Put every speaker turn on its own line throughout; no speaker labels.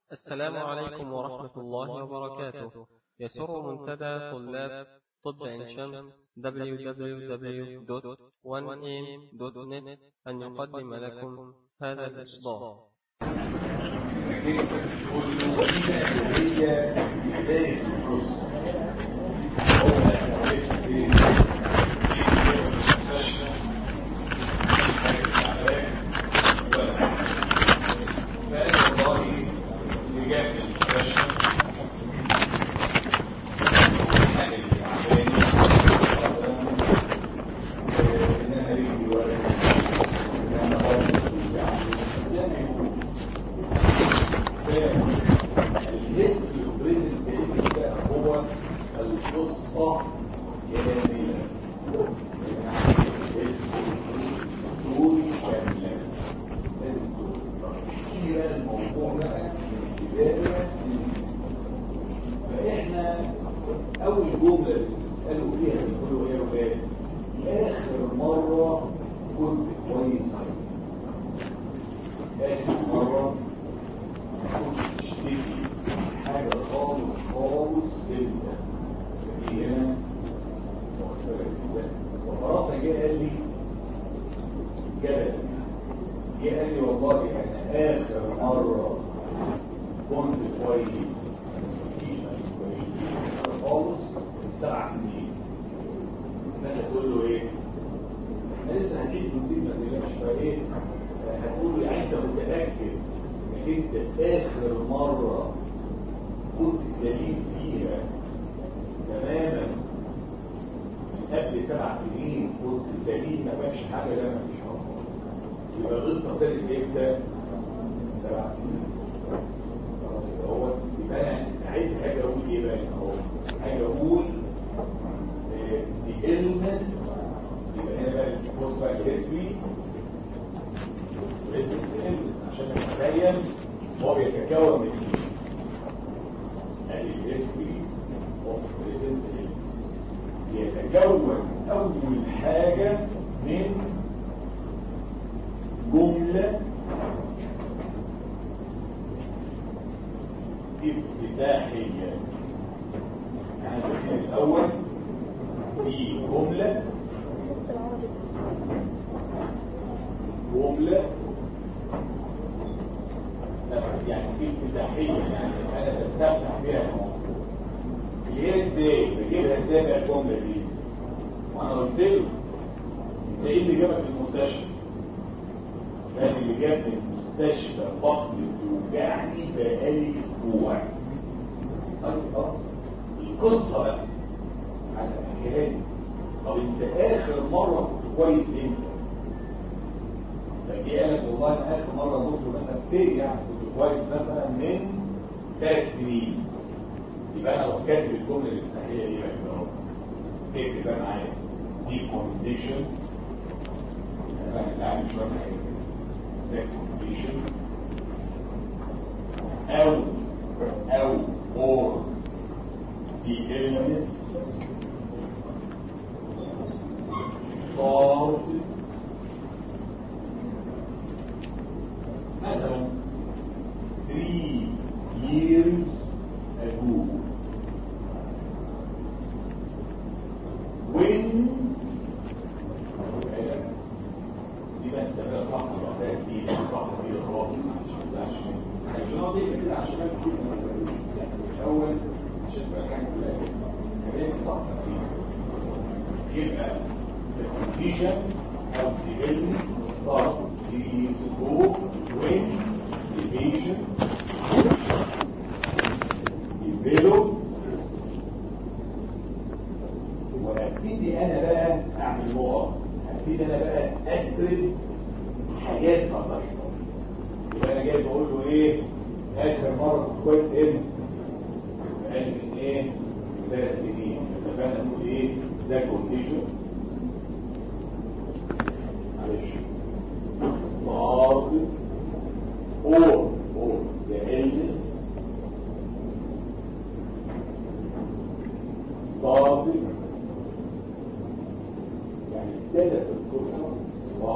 السلام عليكم ورحمة الله وبركاته يسر منتدى طلاب طب عين شمس www.1am.net أن يقدم لكم هذا الإصدار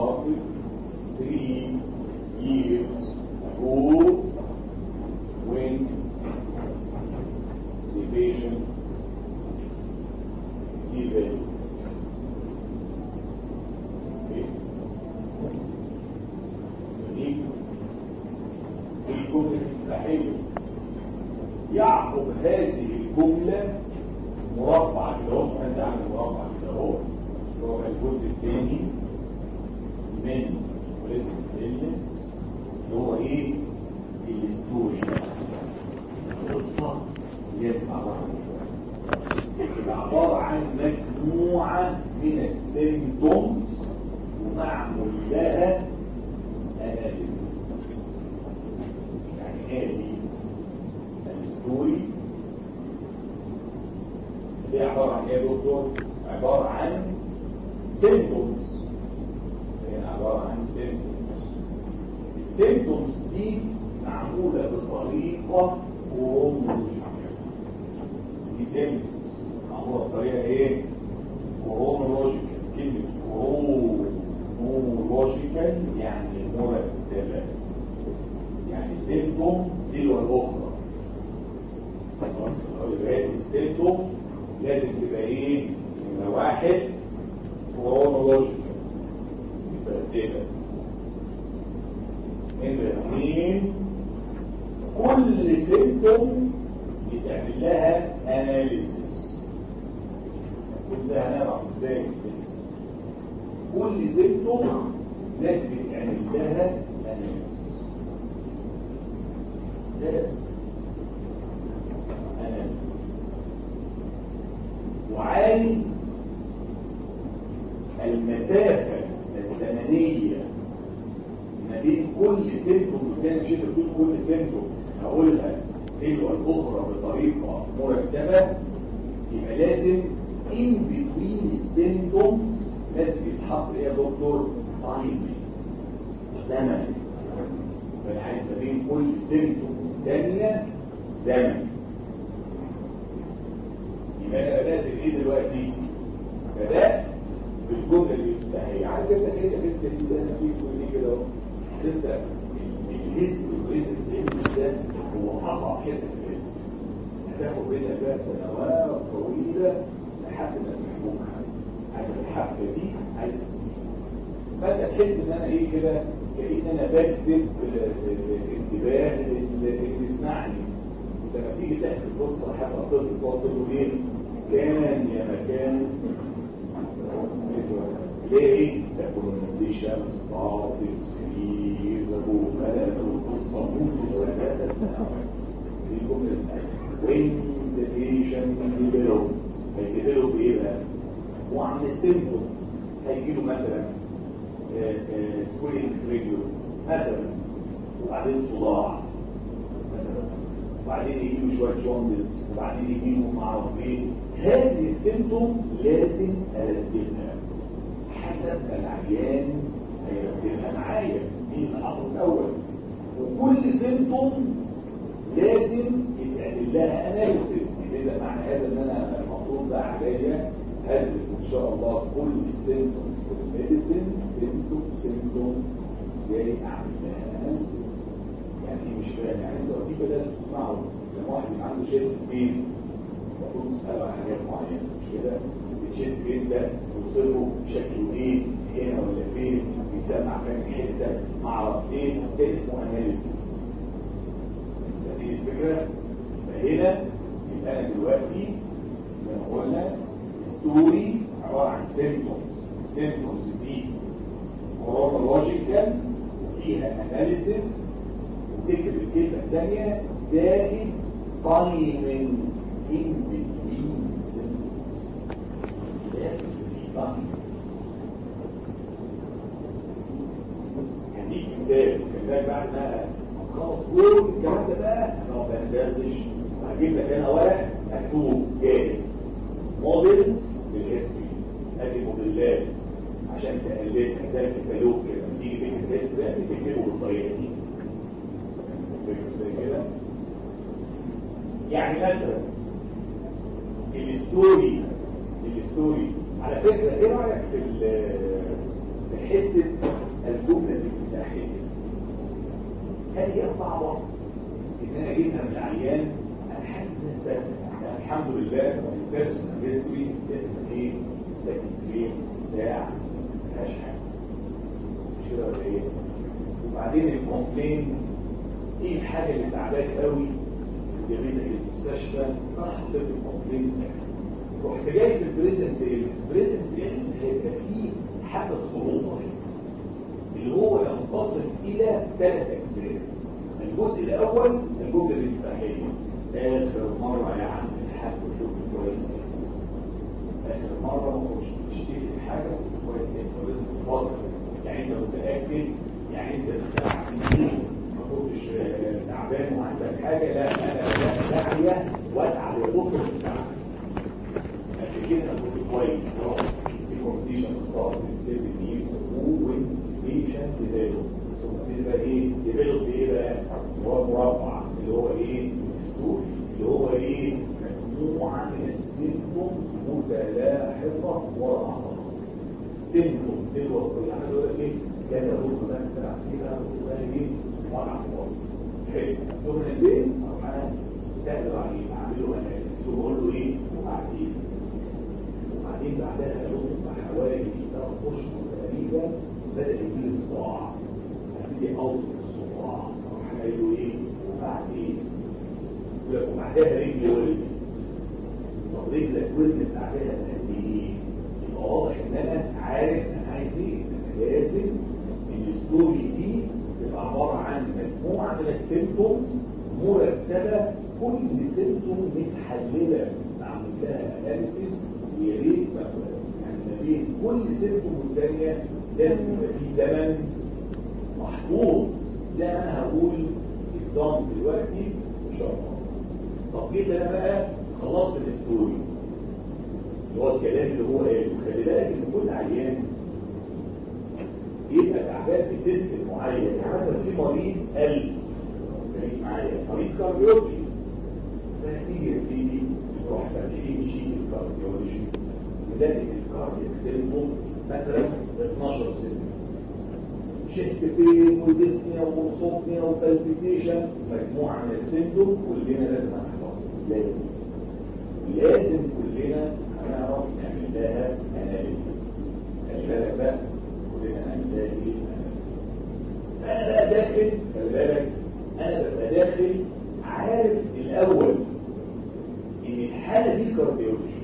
three years ago when جملة مستحيلة يعقب هذه الجملة مربع كده اهو انت عامل مربع كده اهو هو الجزء الثاني من بريزنت بيزنس اللي هو ايه الستوري القصه اللي هي بتبقى عباره عن بتبقى عباره عن مجموعه من السيمتومز ومعمول لها اناليسيس يعني هذه الستوري دي عبارة عن ايه يا دكتور؟ عبارة عن سيمتومز هي عبارة عن سيمتومز السيمتومز دي معمولة بطريقة كرومولوجيكال دي سيمتومز معمولة بطريقة ايه؟ كرومولوجيكال كلمة كرومولوجيكال يعني مرتبة يعني سيمتوم تلو الأخرى خلاص لازم السيمتوم لازم تبقى ايه نمرة واحد كرونولوجيكال مترتبة نمرة اثنين كل سيمتوم يتعمل لها اناليسيس كلها هنعرف ازاي بس كل سيمتوم لازم يتعمل لها اناليسيس لازم اناليسيس وعايز المسافة الزمنية ما بين كل سيمتوم وكان شيء تقول كل سيمتوم هقولها تلو الأخرى بطريقة مرتبة يبقى لازم in between السيمتومز لازم يتحط ايه يا دكتور تايم زمن فانا عايز ما بين كل سيمتوم والثانية زمن يبقى انا بدات بايه دلوقتي بدات بالجمله الافتتاحيه عارف انت كده انت دي زي ما في كل كده اهو انت الهيستوري والريزنت ده هو اصعب حته في الهيستوري هتاخد منها بقى سنوات طويله لحد ما تحكمها عايز الحبكه دي عايز سنين فانت تحس ان انا ايه كده كأن انا بجذب انتباه اللي بيسمعني لما تيجي تحكي القصه حتى طفل تقعد تقول له ايه كان يا مكان ليه تكون دي شمس طاطس في زبون ملك القصه منذ ثلاث سنوات دي الجمله الثانيه وين سيتيشن ديفلوب هيديفلوب ايه بقى؟ وعن السيمبتوم هيجي له مثلا سويلنج ريجيو مثلا وبعدين صداع مثلا وبعدين يجي له شويه جوندس وبعدين يجي له معرف ايه هذه السيمتوم لازم ارتبها حسب العيان هيرتبها معايا مين اللي حصل الاول وكل سيمتوم لازم يتعمل لها اناليسيس اذا معنى هذا ان انا المفروض بقى عليا هدرس ان شاء الله كل السيمتومز في الميديسين سيمتوم سيمتوم ازاي اعمل لها اناليسيس يعني ايه مش فاهم يعني انت دي بدات تسمعه لما واحد يبقى عنده شيست بين المفروض تساله عن حاجات معينه مش كده الشيست بين ده توصفه شكله ايه هنا ولا فين بيسمع كام حته ما اعرف ايه ده اسمه اناليسيس دي الفكره فهنا يبقى انا دلوقتي زي ما قلنا ستوري عباره عن سيمتومز السيمتومز دي كرونولوجيكال وفيها اناليسيس وتكتب الكلمه الثانيه زائد تايمنج ان بتوين لازم في تايمنج هديك مثال كان بعد ما خلاص كل الكلام ده بقى انا بندردش وهجيب لك انا ورق مكتوب جاهز موديلز للهيستوري ادي موديلات عشان تقلدها زي الكتالوج كده لما تيجي تكتب هيستوري تكتبه بالطريقه دي زي كده يعني مثلا الستوري الستوري على فكره ايه رايك في في حته الجمله الافتتاحيه هل هي صعبه ان انا اجيبها من العيان انا حاسس انها سهله يعني الحمد لله البيرسونال هيستوري اسمها ايه ساكن فين بتاع ما فيهاش حاجه مش كده ولا ايه وبعدين الكومبلين ايه الحاجه اللي تعباك قوي جابتك المستشفى راح حطيت الكومبلينز رحت جاي في البريزنت ايلز بريزنت ايلز هيبقى فيه حاجه صعوبه اللي هو ينقسم الى ثلاث اجزاء الجزء الاول الجمله الافتتاحيه اخر مره يا عم الحاج شوف كويس اخر مره ما كنتش بتشتكي حاجه كويس انت لازم تتواصل يعني انت متاكد يعني انت من سبع سنين ما كنتش تعبان وعندك حاجه لا انا لا داعيه واتعب يا دكتور من سبع سنين قبل كده انا كنت كويس خلاص في كونديشن ستارت سيفن ييرز وانفستيجيشن ديفلوب ثم بقى ايه ديفلوب ايه بقى اللي هو مربع اللي هو ايه ستوري اللي هو ايه مجموعه من السيمبتومز متلاحقه ورا بعضها سيمبتوم دلوقتي يعني عايز اقول لك ايه كان اقول ده سبع سنين وده ايه وضع حلو يوم البيت اروح سهل عليه اعمله اناليسيس وبقول له ايه وبعدين وبعدين بعدها له حوالي ثلاث اشهر تقريبا بدا يجي صداع ابتدي اوصف الصداع اروح قايل له ايه وبعدين وبعدها رجلي ولد طب رجلك ولدت بعدها قد ايه؟ يبقى واضح ان انا عارف انا عايز ايه انا لازم الستوري دي تبقى عباره عن مجموعه من السيمبتومز مرتبه كل سيمبتوم متحلله معمول لها اناليسيس ويا ريت يعني ما بين كل سيمبتوم والثانيه لازم يبقى في زمن محطوط زي ما انا هقول اكزام دلوقتي ان شاء الله طب جيت انا بقى خلصت الستوري اللي هو الكلام اللي هو قاله خلي بالك ان كل عيان يبقى تعبان في سيستم معين يعني مثلا في مريض قلب جاي معايا مريض كارديولوجي فتيجي يا سيدي تروح تمشي شيت الكارديولوجي بدايه الكاردياك سيمبتوم مثلا 12 سنه شيست بين وديسنيا وصوتنيا وبالبيتيشن مجموعه من السيمبتوم كلنا لازم نحفظها لازم لازم كلنا هنعرف نعمل لها اناليسيس خلي بالك بقى كلنا نعمل لها ايه انا بقى داخل خلي بالك انا ببقى داخل عارف الاول ان الحاله دي كارديولوجي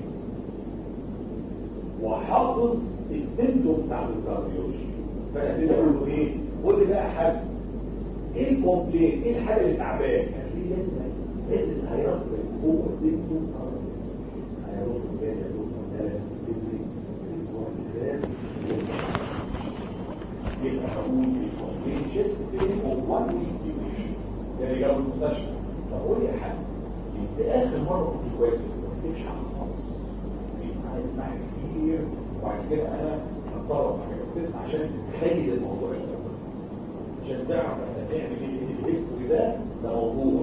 وحافظ السيمتوم بتاع الكارديولوجي فانا كده اقول له ايه قول لي بقى يا حاج ايه الكومبلين ايه الحاجه اللي تعبان يعني لازم لازم هيرتب هو سيمتوم هيروح كده يروح ده سيمتوم الاسبوع اللي فات يبقى هقول الكومبلين جيست بين هو 1 ويك ده اللي جابه المستشفى فقول يا حاج انت اخر مره كنت كويس ما تكتبش حاجه خالص عايز معاك كتير وبعد كده انا هتصرف معاك بس عشان تتخيل الموضوع ده عشان تعرف انت تعمل ايه الهيستوري ده ده موضوع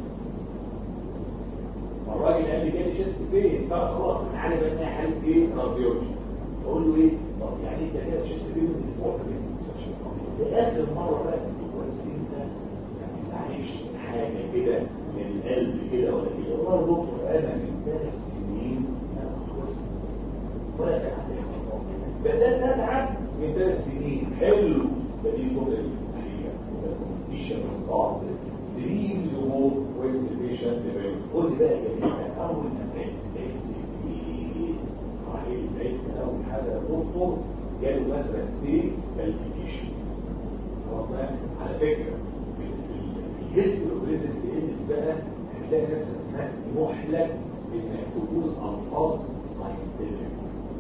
الراجل قال لي جالي شيست فين فخلاص انا عارف ان هي حاله ايه كارديولوجي اقول له ايه طب يعني انت كده شيست فين من اسبوع فين ده اخر مره بقى كنت كويس انت يعني معلش حاجه كده من القلب كده ولا كده والله يا دكتور انا من ثلاث سنين انا كويس ولا كان عندي حاجه بدات اتعب من ثلاث سنين حلو ده دي الجمله الحقيقيه كونديشن ستارت سرير يوم ويستيشن قول لي بقى يا جماعه اول ما كانت راح البيت اول حاجه دكتور جاله مثلا سي بالبيتيشن خلاص على فكره الجسم الاوريزن بقى هتلاقي نفسك مسموح لك انك تقول الفاظ ساينتفك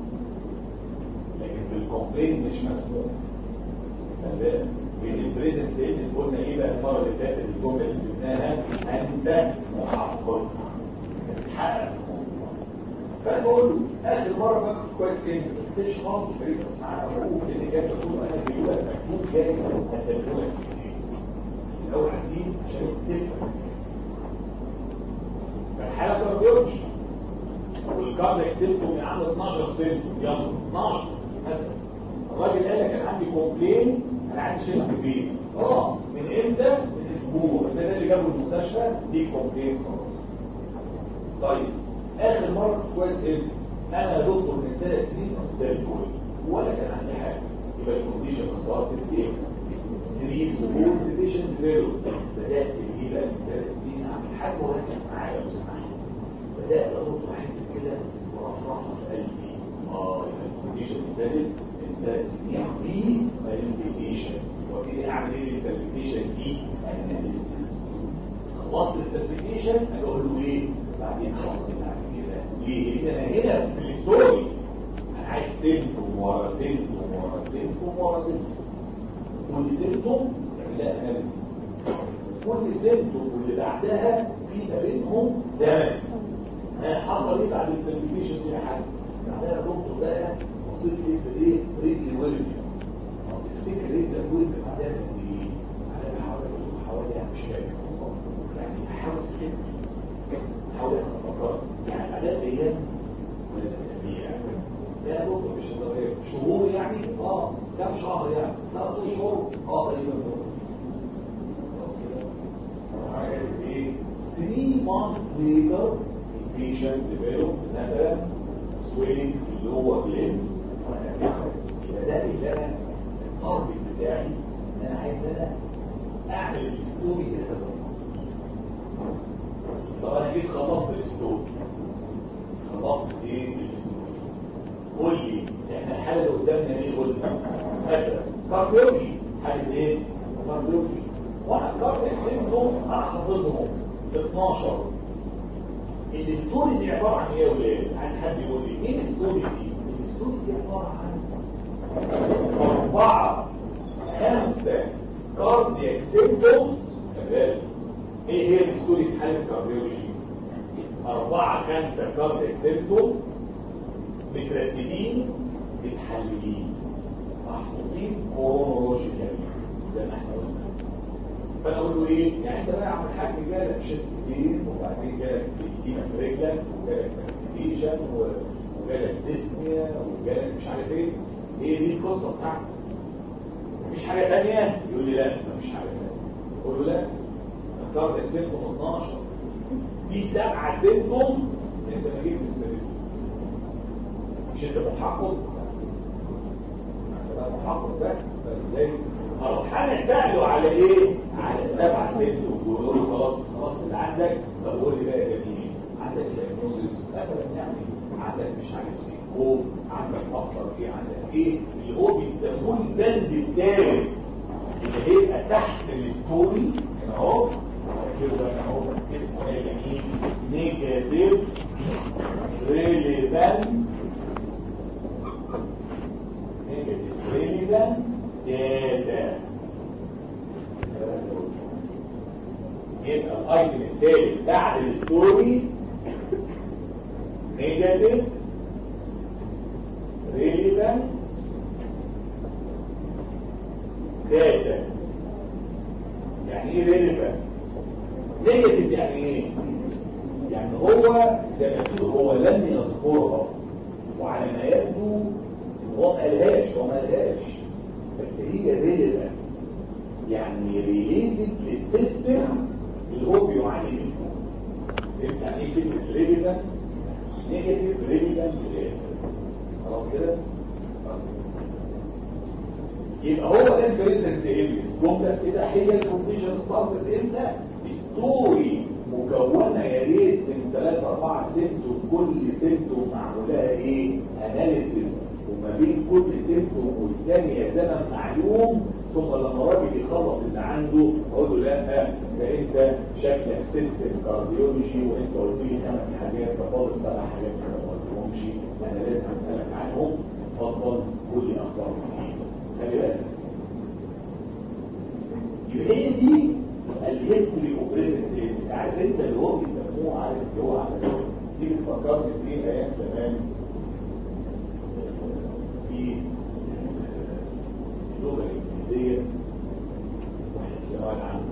لكن في الكومبلين مش مسموح من البريزنت تينس قلنا ايه بقى المره اللي فاتت الجمله اللي سبناها انت محقق تحقق الموضوع فانا بقول له اخر مره بقى كويس كده ما تنساش خالص فريق بس معانا حقوق اللي كانت تقول انا بيقول مكتوب جاي هسلمه لك بس الاول عايزين عشان تفهم فالحاله كارديولوجي والكاردياك سيمتوم من عنده 12 سيمتوم يلا 12 مثلا الراجل قال لك انا عندي كومبلين انا عندي شيست بين اه من امتى من اسبوع ده ده اللي جابه المستشفى دي كومبلين خلاص طيب اخر مره كويس امتى انا دكتور من ثلاث سنين زي الفل ولا كان عندي حاجه يبقى الكونديشن ستارت ايه سرير زبون سيتيشن فيلو بدات ايه بقى من ثلاث سنين اعمل حاجه وركز معايا لو سمحت بدات اقول احس كده ورفرفه في قلبي اه الكونديشن ابتدت من ثلاث سنين دي فاليديشن وابتدي اعمل ايه الفاليديشن دي اناليسيس خلصت الفاليديشن اقول له ايه بعدين حصل بعد كده ليه؟ لان انا هنا في الستوري انا عايز سيمتوم ورا سيمتوم ورا سيمتوم ورا سيمتوم كل سيمتوم لا اناليسيس كل سيمتوم واللي بعدها في ما بينهم زمن حصل ايه بعد الفاليديشن دي حاجه بعدها يا دكتور بقى بصيت لي في ايه رجلي ورجلي تفتكر ايه ده كل بعدها قد ايه انا بحاول اقول حوالي يعني مش فاكر يعني احاول افتكر احاول اتفكر يعني بعدها ايام ولا اسابيع لا يا دكتور مش هتغير شهور يعني اه كام شهر يعني ثلاث اشهر اه تقريبا خلاص كده ايه 3 months later patient developed مثلا swelling في اللور لين يبقى ده اللي انا التارجت بتاعي ان انا عايز انا اعمل الستوري كده طب انا جيت خلصت الستوري خلصت ايه الستوري قول لي احنا الحاله اللي قدامنا ايه قلنا مثلا كارديولوجي حاله ايه كارديولوجي وانا كارديولوجي سيمتوم انا حافظهم 12 الستوري دي عبارة عن ايه يا ولاد؟ عايز حد يقول لي ايه الستوري دي؟ الستوري دي عبارة عن أربعة خمسة كاردياك سيمبتومز كذلك ايه هي الستوري في حالة كارديولوجي؟ أربعة خمسة كاردياك سيمبتوم مترتبين متحللين محطوطين كرونولوجيكالي زي ما احنا قلنا فانا اقول له ايه يعني انت بقى عمل حاجه جالك شيست كتير وبعدين جالك ايدينا في رجلك وجالك ماكتيشن وجالك ديسنيا وجالك مش عارف ايه ايه دي القصه بتاعتك مفيش حاجه ثانيه يقول لي لا مفيش حاجه ثانيه اقول له لا اخترت سيمتوم 12 في سبعه سيمتوم انت ما جبت السيمتوم مش انت محقق انت بقى محقق بقى ازاي اروح انا اساله على ايه على السبعه ست ويقولوا له خلاص خلاص اللي عندك طب قول لي بقى يا جميل عندك سايكوزيس مثلا يعني عندك مش عارف سيكوم عندك ابصر ايه عندك ايه اللي هو بيسموه البند الثالث اللي هيبقى تحت الستوري هنا اهو سجله بقى اهو اسمه ايه يا جميل نيجاتيف ريليفانت نيجاتيف ريليفانت داتا يبقى الايتم الثالث بعد الستوري نيجاتيف ريليفانت داتا يعني ايه ريليفانت نيجاتيف يعني ايه يعني هو زي ما تقول هو لم يذكرها وعلى ما يبدو هو ما قالهاش هو ما قالهاش بس هي ريليفانت يعني ريليتد للسيستم اللي هو بيعاني منه فهمت يعني ايه كلمه ريليفانت نيجاتيف ريليفانت خلاص كده يبقى هو ده البريزنت ايمج جمله كده هي الكونديشن ستارتد امتى ستوري مكونه يا ريت من 3 4 سيمتوم كل سيمتوم معمول لها ايه اناليسيس وما بين كل سيمتوم والثانيه زمن معلوم ثم لما الراجل يخلص اللي عنده اقول له لا ده انت شكلك سيستم كارديولوجي وانت قلت لي خمس حاجات فاضل سبع حاجات انا ما قلتهمش انا لازم اسالك عنهم اتفضل قول لي اخبارهم ايه خلي بالك يبقى هي دي الهيستوري اوف بريزنت ساعات انت اللي هو بيسموه عارف اللي هو على دي بتفكرني في ايام زمان في اللغه الانجليزيه واحد في الثانويه العامه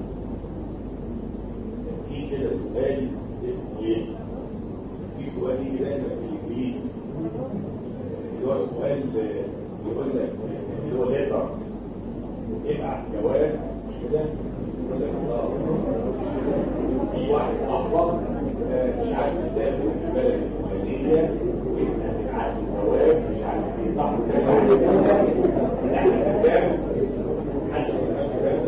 في كده سؤال اسمه ايه؟ في سؤال يجي دايما في الانجليزي اللي هو سؤال يقول لك اللي هو ليتر ابعت جواب كده يقول لك في واحد صاحبك مش عارف يسافر في البلد الفلانيه وانت هتبعت له جواب مش عارف ايه صاحبه ده احنا في الدرس حتى لو كان في درس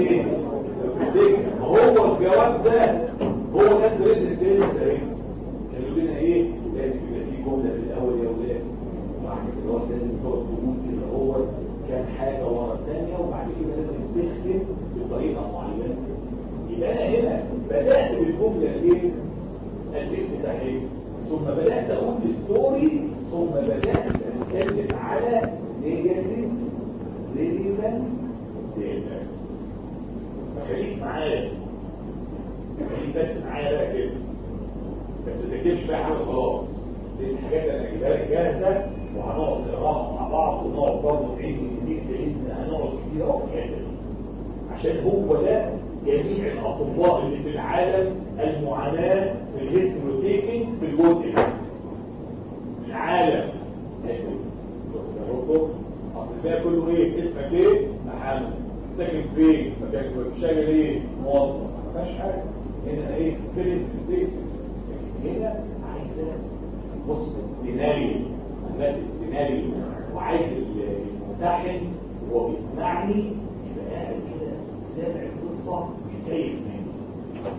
ايه ما هو الجواب ده هو ده البريزنتيشن اهي كانوا لنا ايه لازم يبقى في جمله في الاول يا ولاد وبعد كده هو لازم تقعد تقول كده هو كان حاجه ورا الثانيه وبعد كده لازم تختم بطريقه معينه يبقى انا هنا بدات بالجمله ايه الافتتاحيه ثم بدات اقول ستوري ثم بدات اتكلم على نيجاتيف ريليفنت داتا فخليك معايا خليك بس معايا بقى كده بس ما تكتبش بقى حاجه خلاص دي الحاجات اللي انا هجيبها لك جاهزه وهنقعد نقراها مع بعض ونقعد برضه نعيد ونزيد لان هنقعد كتير قوي في عشان هو ده جميع الاطباء اللي في العالم المعاناه في الهيستروتيكينج في الجزء ده العالم اصل ده كله ايه اسمك ايه محمد ساكن فين مكانك شغال ايه موظف ما فيهاش حاجه هنا ايه فيلم سبيس هنا عايزه بص السيناريو عملت السيناريو وعايز الممتحن وهو بيسمعني يبقى قاعد كده سامع القصه يتكيف مني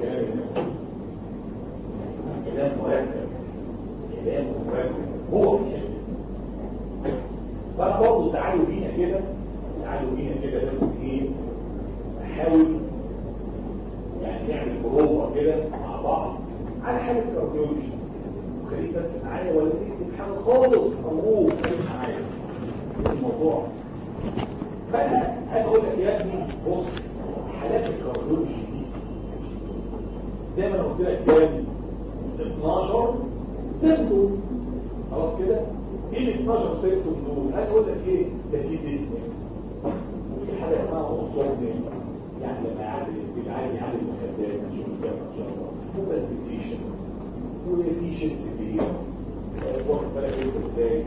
كلام مرتب كلام مرتب هو بيحب فانا برضه تعالوا بينا كده تعالوا بينا كده بس ايه نحاول يعني نعمل بروفه كده مع بعض على حاجه كارديولوجي خليك بس معايا ولا تكتب حاجه خالص موجود خليك معايا الموضوع فانا هقول لك يا ابني بص حالات الكارديولوجي دي زي ما انا قلت لك كام 12 سيمتوم خلاص كده ايه ال 12 سيمتوم دول هقول لك ايه ده في ديسني وفي حاجه اسمها اوصولني يعني لما يعدي العادي يعدي المخدات نشوف الجامعه ان شاء الله وبالفيكيشن وفي شيست كبير واخد بالك انت ازاي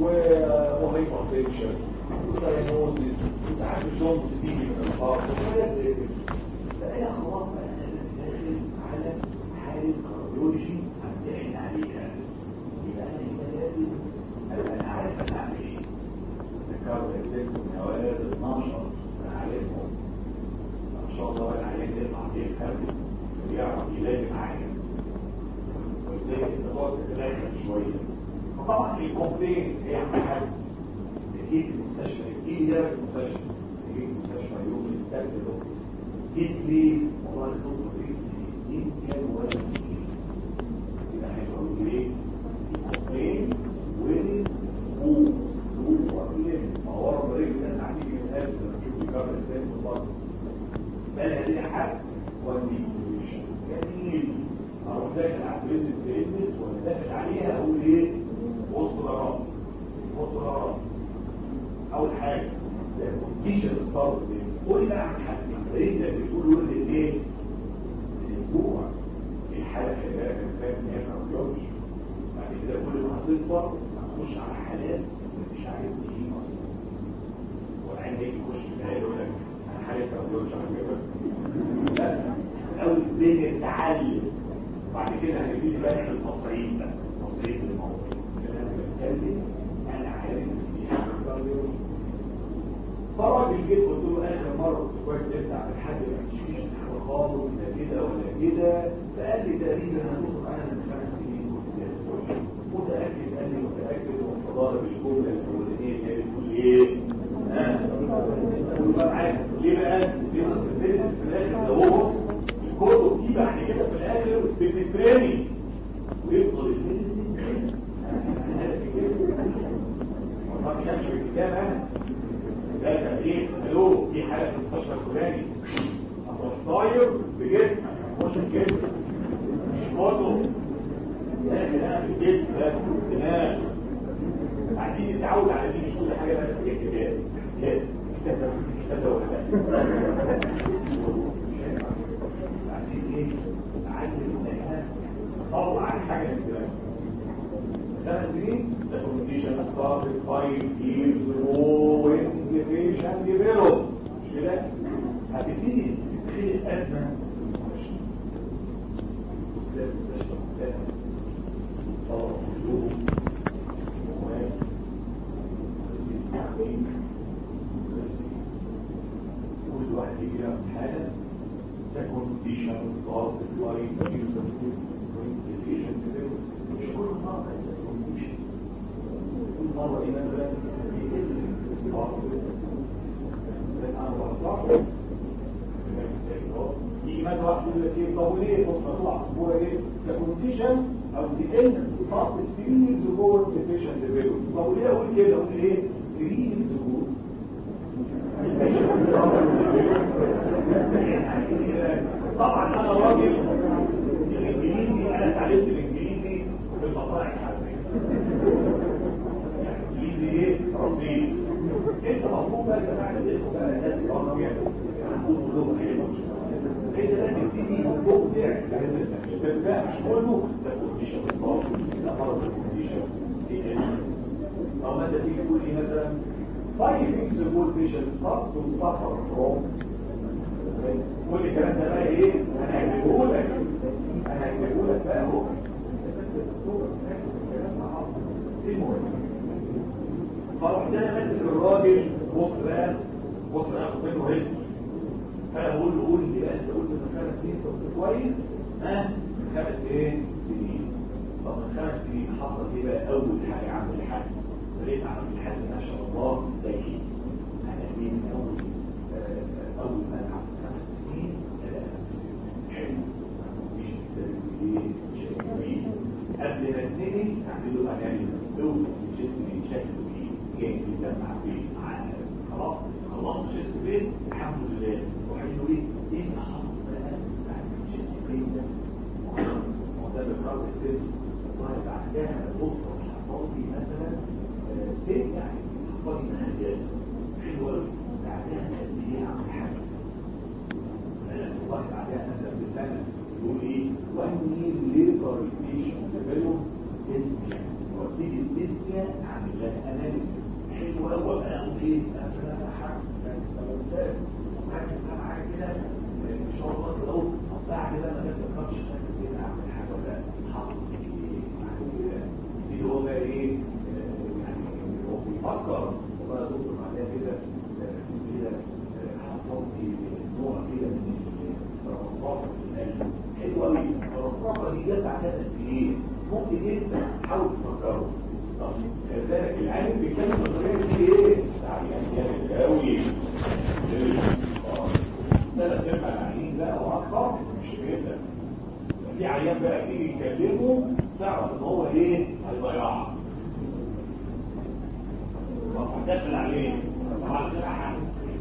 وهايبرتنشن وساينوزيس وساعات الجونز تيجي من الخارج وحاجات زي كده فانا خلاص انا داخل على حاله كارديولوجي همتحن عليها يبقى انا يبقى لازم ابقى عارف انا اعمل ايه ذكرت ازيكم من اوائل 12 انا عارفهم ان شاء الله انا عليك يطلع يفهم ويعرف يلاقي معايا وازاي التطور تتلاقي شويه فطبعا الكومبلين هي اهم حاجه جيت المستشفى جيت ده المستشفى جيت المستشفى يوم الثالث جيت لي والله الدكتور جيت جيت كان ولا يبقى هيقول لي الكومبلين وين هو هو وقيل ما هو الطريق ده تعديل من هذا لما تشوف الكارت ازاي في البطن بل هذه حد والديكوريشن جميل اروح داخل على بريزنت بيزنس ولا داخل عليها اقول ايه وسط الارام وسط الارام اول حاجه الكونديشن ستارت قول بقى عن حاجتين انت بتقول له الايه الاسبوع الحاله خلال كان فاهم ان هي كارديولوجي بعد كده كل ما هتكبر هتخش على حالات مش عارف ايه اصلا وبعدين يجي يخش في الحاله يقول لك انا حاله كارديولوجي على كده لا الاول بين التعلم بعد كده هنبتدي بقى نعمل تصعيد بقى تصعيد للموضوع انا بتكلم انا عارف ان دي حاجه كارديولوجي فراجل جيت قلت له اخر مره كنت كويس تفتح في الحد ما تشكيش حاجه خالص لا كده ولا كده فقال لي تقريبا هتوصل انا من خمس سنين كنت زي الفل متاكد قال لي متاكد وانتظار بالجمله الاولانيه اللي هي بتقول ايه؟ ها؟ قول بقى معايا ليه بقى؟ ليه نص البيزنس في الاخر ده هو الكتب دي بعد كده في الاخر بتترمي ويفضل البيزنس ما كانش في الكتاب انا ده كان ايه الو في حاله في المستشفى الفلاني اصل طاير بجسمك مش الجسم مش موتو لا لا في الجسم لا دماغ عايزين نتعود على دي مش كل حاجه بس هي كتاب كتاب كتاب كتاب ولا عايزين ايه نعلم منها نطلع الحاجه من دماغك خمس سنين documentation started five years ago when the patient developed مش كده؟ هتبتدي تبتدي الأزمة يجي لك حاله تكون في شمس ضغط الواي يوزر مش كل مره يكون كل مره ايه مثلا يجي مثلا واحد يقول لك ايه طب وليه بص مطلع صبوره ايه ككونديشن او ديبند ضغط السرير جوه الديفيشن ديفيلوب طب وليه اقول كده اقول ايه سرير جوه طبعا انا راجل الانجليزي انا اتعلمت الانجليزي في المصانع الحربيه الانجليزي ايه رصيد انت مطلوب بقى يا جماعه تدخل بقى الناس العربيه هنقول لهم ايه انت لازم تيجي تبدع بس بقى مش كله ده كونديشن ده فرض الكونديشن او مثلا تيجي تقول ايه مثلا five things a good patient start to suffer from كل الكلام ده بقى ايه انا هجيبه لك انا هجيبه لك بقى اهو فرحت انا ماسك الراجل بص بقى بص بقى اخد منه رزق فانا بقول له قول لي بقى انت قلت من خمس سنين كنت كويس ها من خمس ايه سنين طب من خمس سنين حصل ايه بقى اول حاجه عمل الحاج لقيت عمل الحاج ما شاء الله زي انا مين اول اول ما العب خمس سنين حلو مش مش قبل ما ابتدي اعمل له اناليسيس لو جسمي شكله ايه جاي بيسمع فين خلاص خلاص جسمي فين الحمد لله وحلو ايه ايه اللي حصل بقى بعد جسمي فين ده هو ده بيقرر السن والله بعدها بكره حصل لي مثلا سن يعني حصل لي حاجات حلوه قوي بعدها قد ايه عمل حاجه والله بعدها مثلا بسنه يقول ايه وان يير ليتر البيشنت ديفلوب ديسنيا وابتدي الديسنيا اعمل لها اناليسيس حلو قوي بقى اقول ايه مثلا انا هعمل ممتاز مركز معايا كده ان شاء الله لو بعد كده ما بفكرش كده اعمل حاجه ولا حاطط ايه كده اللي هو بقى ايه يعني هو بيفكر والله يا دكتور بعدها كده كده حصل لي نوع كده من الرفاقه في القلب حلوه قوي الرفاقه دي جت على قد ايه ممكن ينسى حاول تفكره طب كذلك العالم بيتكلم بطريقه دي ايه يعني جامد قوي ثلاث ارباع العيانين بقى واكثر مش كده في عيان بقى تيجي يكلمه تعرف ان هو ايه هيضيعها داخل عليه طبعا كده حاجه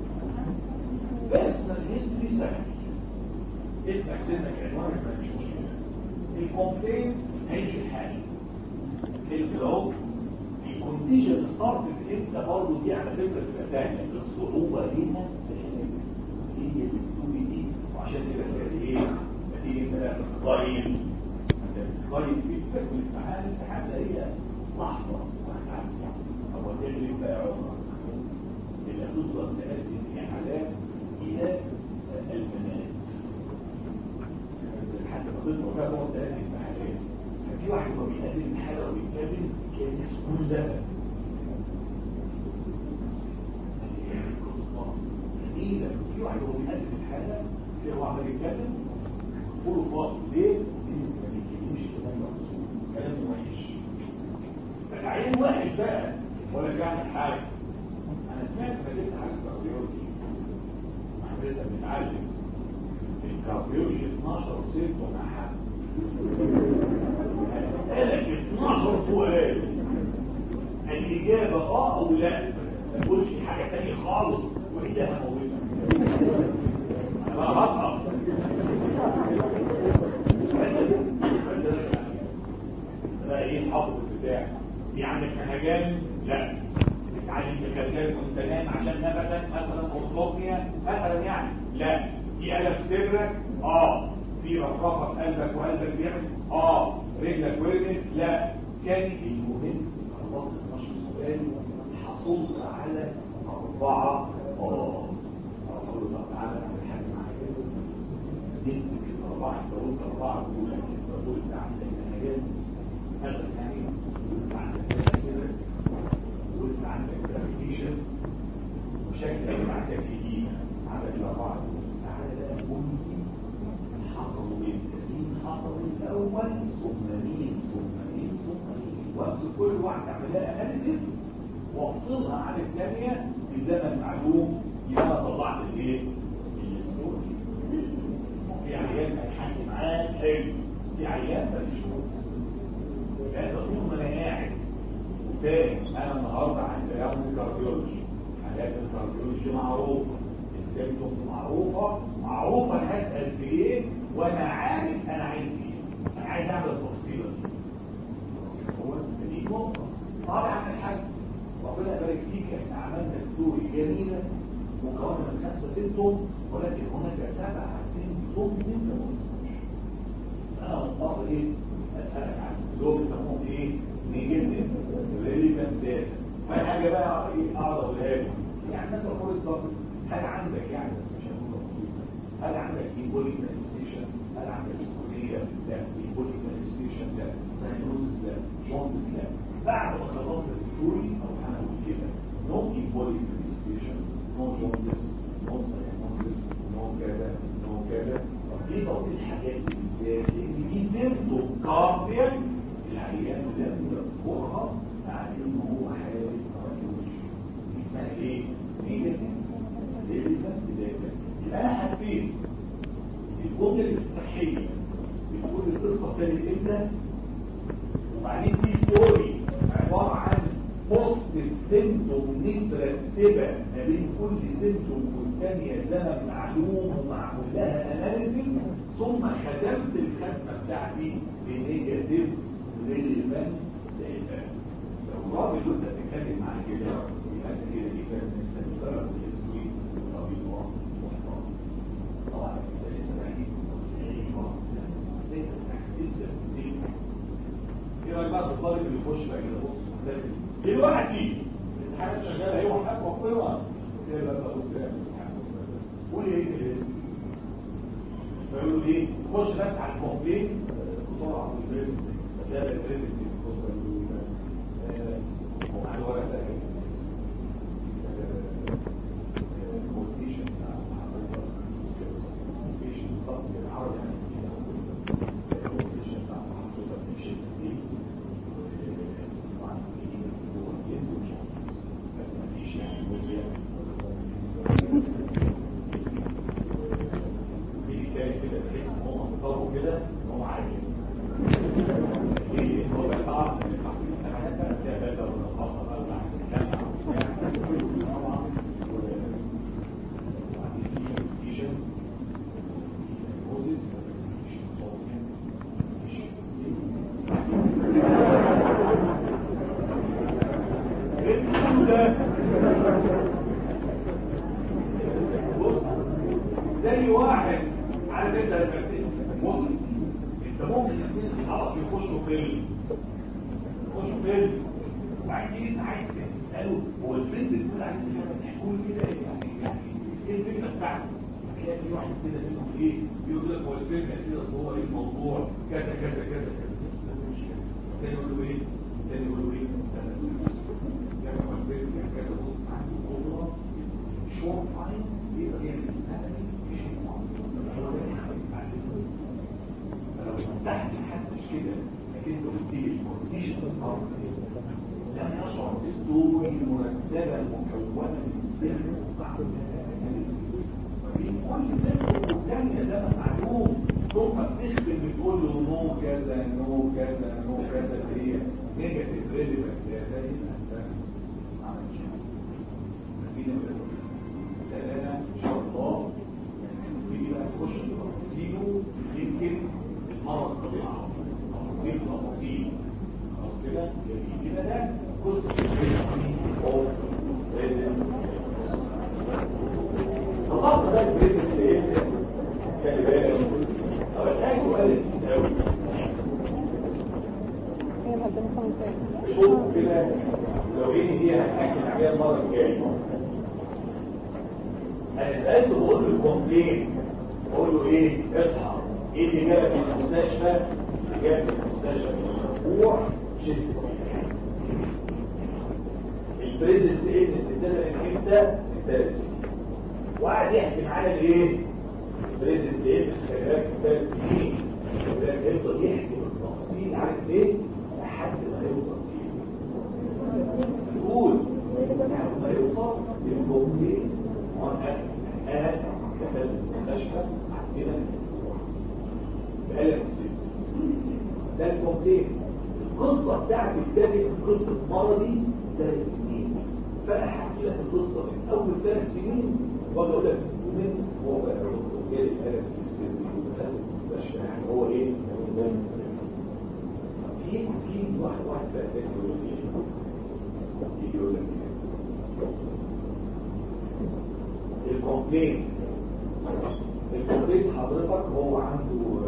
بس ما الهيستوري سهل اسمك سنك عنوانك ما فيش مشكله الكومبلين هيمشي الحال البلوك الكونديشن ستارت انت برضه دي على فكره تبقى سهله الصعوبه ليها هي الاسلوب دي وعشان كده تلاقي ايه تيجي انت بقى بتقيم انت بتقيم في تسجل معاه الامتحان ده هي لحظه وهتعدي هو ده اللي بقى عمرك اللي هتوصل تقدم في حالات الى المنازل حتى ما تطلع بقى هو تقدم في حالات في واحد ما بيقدم حاله وبيتكلم كان الناس كلها جميلة في واحد هو بيقدم الحالة في هو عمال يتكلم قولوا فاصل ليه؟ ما بيتكلمش كلام مقصود كلام وحش فالعين وحش بقى ولا بيعمل حاجة أنا سمعت مدينة على الكارديولوجي احنا لسه بنتعلم الكارديولوجي 12 ست ومع حد هسألك 12 سؤال الإجابة اه أو لا ما تقولش حاجة تانية خالص وإلا هموتك أنا بقى هصعب بقى إيه حافظ البتاع دي عندك مهجان لا بتعلم بخلال وانت نايم عشان نفسك مثلا اوصوفيا مثلا يعني لا في ألم سرك اه في رفرفه في قلبك وقلبك بيعمل اه رجلك ورجلك لا كان المهم خلاص 12 سؤال حصلت على أربعة اه أقول الله تعالى أعمل حاجة معايا نمسك الأربعة أنت قلت أربعة أقول لك أنت قلت عندك حاجات مثلا يعني قلت عندك كده قلت عندك جرافيكيشن وشكلك عندك إيدينا عندك الأربعة معلوم يبقى انا طلعت الايه؟ الستوري في عيان هيحكي معاه حلو في عيان مفيش هذا طول ما انا قاعد وفاهم انا النهارده عند راوند كارديولوجي حالات الكارديولوجي معروفه السيمتومز معروفه معروفه انا هسال في ايه وانا عارف انا عايز ايه انا عايز اعمل التفصيله دي هو دي نقطه طبعا الحاج ربنا يبارك فيك احنا عملنا ستوري جميله مكونه من خمسه سيمتوم ولكن هناك سبع سيمتوم انت ما قلتهمش انا مضطر ايه اسالك عن دول بيسموهم ايه نيجاتيف ريليفنت داتا فانا حاجه بقى ايه اقعد اقولها لك يعني مثلا فور اكزامبل هل عندك يعني بس مش هقول بسيطه هل عندك ايبوليك مانيفستيشن هل عندك سكوليه لا ايبوليك مانيفستيشن لا ساينوز لا جوندس لا بعد ما خلصت الستوري او هنقول كده نو ايبوليك مانيفستيشن نو جوندس نو ساينوز نو كذا نو كذا طب ليه بقول الحاجات دي بالذات لان دي سيمتوم كاردياك العيان لم يذكرها مع ان هو حاله كارديولوجي اسمها ايه؟ نيجاتيف ريليفنت داتا يبقى انا حسيت الجمله الافتتاحيه بتقول القصه ابتدت امتى وبعدين في ستوري عباره عن بوست سيمتوم مترتبه ما بين كل سيمتوم والثانيه زمن معلوم ومعمول لها اناليسيس ثم ختمت الختمه بتاعتي بنيجاتيف ريليفنت داتا لو راجل انت بتتكلم معاه كده يبقى انت كده دي فاهم انت بتشتغل في التسويق راجل محترم طبعا انت لسه بعيد ايه رايك بقى في الطالب اللي يخش بقى كده بص دلوقتي الامتحانات شغاله اهي وحاجه مقومه كده بقى بص قول ايه الاسم فيقولوا ايه خش بس على الكومبلين بسرعه في البريزنت ده البريزنت وعلى الورق ده زي واحد عارف انت ممكن انت ممكن الاثنين اصحابك يخشوا فيلم يخشوا فيلم وبعدين انت عايز تساله هو الفيلم بيقول عايز تحكوا لي كده يعني يعني ايه الفكره بتاعته تلاقي في واحد كده منهم ايه يقول لك هو الفيلم يا سيدي اصل هو ايه الموضوع كذا كذا كذا كذا تاني يقول له ايه تاني يقول له ايه كذا هو الفيلم يعني كذا بص عنده قدره شورت تايم يقدر يعمل السنه دي فلو تحت حاسس كده انك انت قلت لي مفيش تصرف لم يشعر بالدور المرتبه المكونه من سر وبعض في كل سر والثانيه ده معلوم ثم بتختم بتقول له نو كذا نو كذا نو كذا هي نيجاتيف ريليفنت ده ده يبقى عمل شيء لا لا ان شاء الله نيجي بقى نخش في تفاصيله يمكن المرض طبيعه تفاصيل تفاصيل خلاص كده جميل كده ده جزء اوف بريزنت خلاص ده البريزنت ايه خلي بالك طب الحاجه سؤال لذيذ قوي شوف كده لو ايه دي هنحكي عليها المره الجايه انا سالته بقول له الكومبلين بقول له ايه اصحى ايه اللي جابك المستشفى اللي جابك المستشفى في الاسبوع شيست البريزنت ايه الستات انك انت الثالث وقعد يحكي معايا الايه البريزنت ايه بس خلي بالك الثالث سنين يفضل يحكي بالتفاصيل عارف ليه لحد ما يوصل فيه يقول لحد ما يوصل للكومبلين الكومبلين القصه بتاعت التاني قصه مرضي ثلاث سنين فانا هحكي لك القصه من اول ثلاث سنين واجي اقول لك من هو بقى جاي الالم في يعني هو ايه؟ في في واحد واحد بقى يقول لك ايه؟ يقول لك ايه؟ الكومبلين الكومبلين حضرتك هو عنده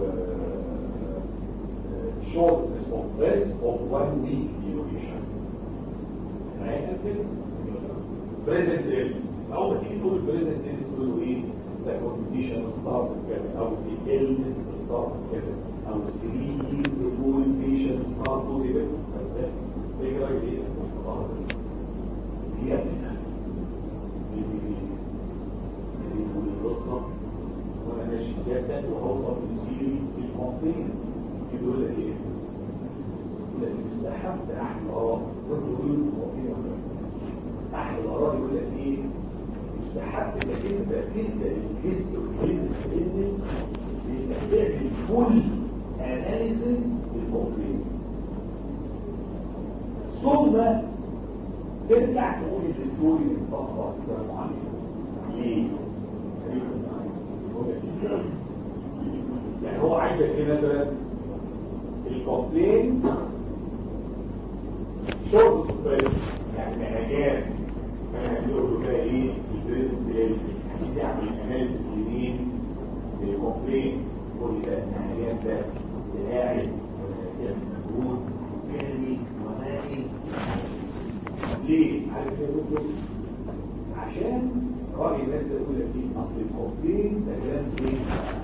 shortness of breath of one week duration. present illness. أول ما تيجي تقول present illness تقول ايه؟ the condition start كذا أو the illness start كذا أو three years old patient start كذا. ايه رأيك ايه؟ هي القصة وانا ماشي جدا وهو بيصير الكومبلين يقول لك ايه يقول لك استحبت احد الاراء يقول احد الاراء يقول لك ايه استحبت انك انت تبدا الجست والجست البيزنس انك تعمل فول اناليسيس للكومبلين ثم ترجع تقول الستوري من فتره السلام عليكم ليه؟ يعني هو عايزك ايه مثلا الكومبلين شورت سبريد يعني مهاجات كان بيقولوا بقى ايه البريزنت بيلز عشان يعمل اناليسيس لمين للكومبلين كل ده المهاجات ده قاعد يعمل مجهود كلمي ومائي ليه؟ عارف يا دكتور؟ عشان رأي الناس يقول لك ايه اصل الكومبلين ده كلام ايه؟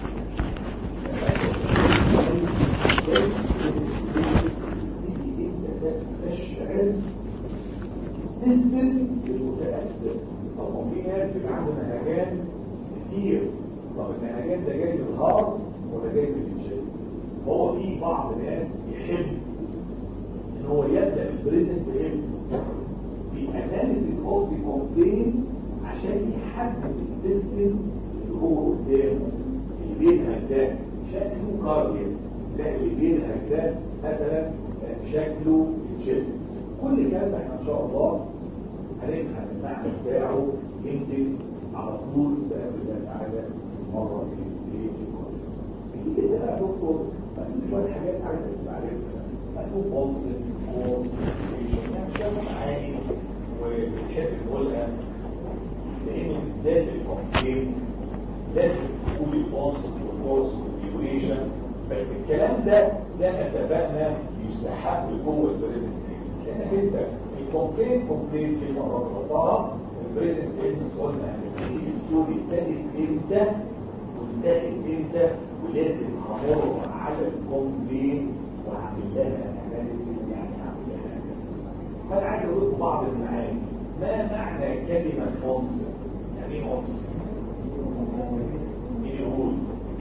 تشعر السيستم المتأثر طب في ناس بيبقى عندها نهجان كتير طب النهجان ده جاي من الهارت ولا جاي من الجسم هو في بعض ناس يحب ان هو يبدا بالبريزنت بإلمس في اناليسيس اوف ذا كومبلين عشان يحدد السيستم اللي هو قدامه اللي بينهج ده شكله كاردياك لا اللي بينهج ده مثلا شكله الجسم كل الكلام ده احنا ان شاء الله هنفهم المعنى بتاعه يمكن على طول بقابل الله تعالى مره في في كده بقى دكتور شويه حاجات عايزك تبقى عارفها مكتوب كونسبت كورس يعني شويه معاني وبنحب نقولها لانه بالذات الكومبلين لازم تقول الكونسبت والكورس والديوريشن بس الكلام ده زي ما اتفقنا يستحق جوه البريزنتيشن لانك انت الكومبلين كومبلين كلمه ربطها البريزنتيشن قلنا ان الستوري ابتدت امتى وانتهت امتى ولازم همر على الكومبلين واعمل لها اناليسيس يعني هعمل لها اناليسيس فانا عايز اقول لكم بعض المعاني ما معنى كلمه كونسبت يعني ايه كونسبت مين يقول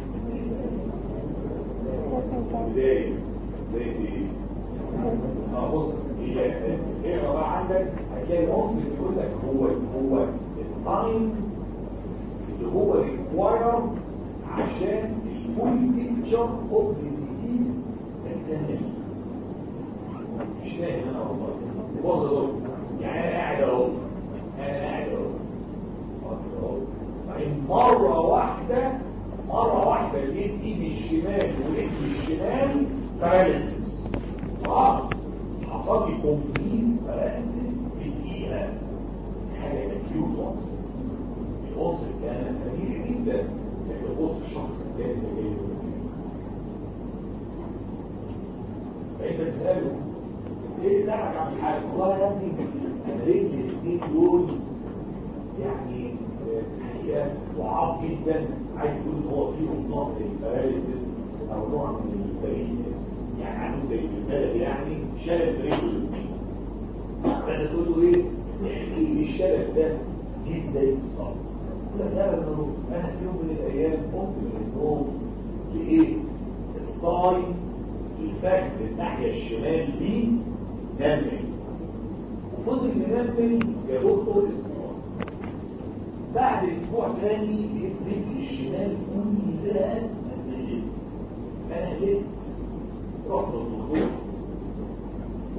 بدايه بدايه ايه اه بص هي اقرا بقى عندك هتلاقي العنصر بيقول لك هو هو التايم اللي هو ريكواير عشان الفول بيكتشر اوف ذا ديزيز تكتمل مش فاهم انا والله بص يا دكتور يعني انا قاعد اهو انا قاعد اهو بص اهو بعدين مره واحده مره واحده لقيت ايدي الشمال ولقيت الشمال باراليسيس خلاص حصل لي كومبليت باراليسيس في دقيقه حاجه اكيوت وانس الوانس كان سريع جدا لكن بص الشخص الثاني اللي جاي فانت تساله ايه بتاعك عن الحاجه والله يا ابني انا رجلي الاثنين دول يعني الحقيقه ضعاف جدا عايز يقول ان هو فيهم نوع من الباراليسيس او نوع من الباريسيس يعني عنده زي البلد يعني شلل رجله فانت تقول له ايه احكي لي الشلل ده جه ازاي بالظبط يقول لك لا انا في يوم من الايام قمت من النوم لقيت الصاي الفخذ الناحيه الشمال دي نمل وفضل منمل يا دكتور اسبوع بعد اسبوع تاني لقيت رجلي الشمال كلها نملت انا لقيت رحت للدكتور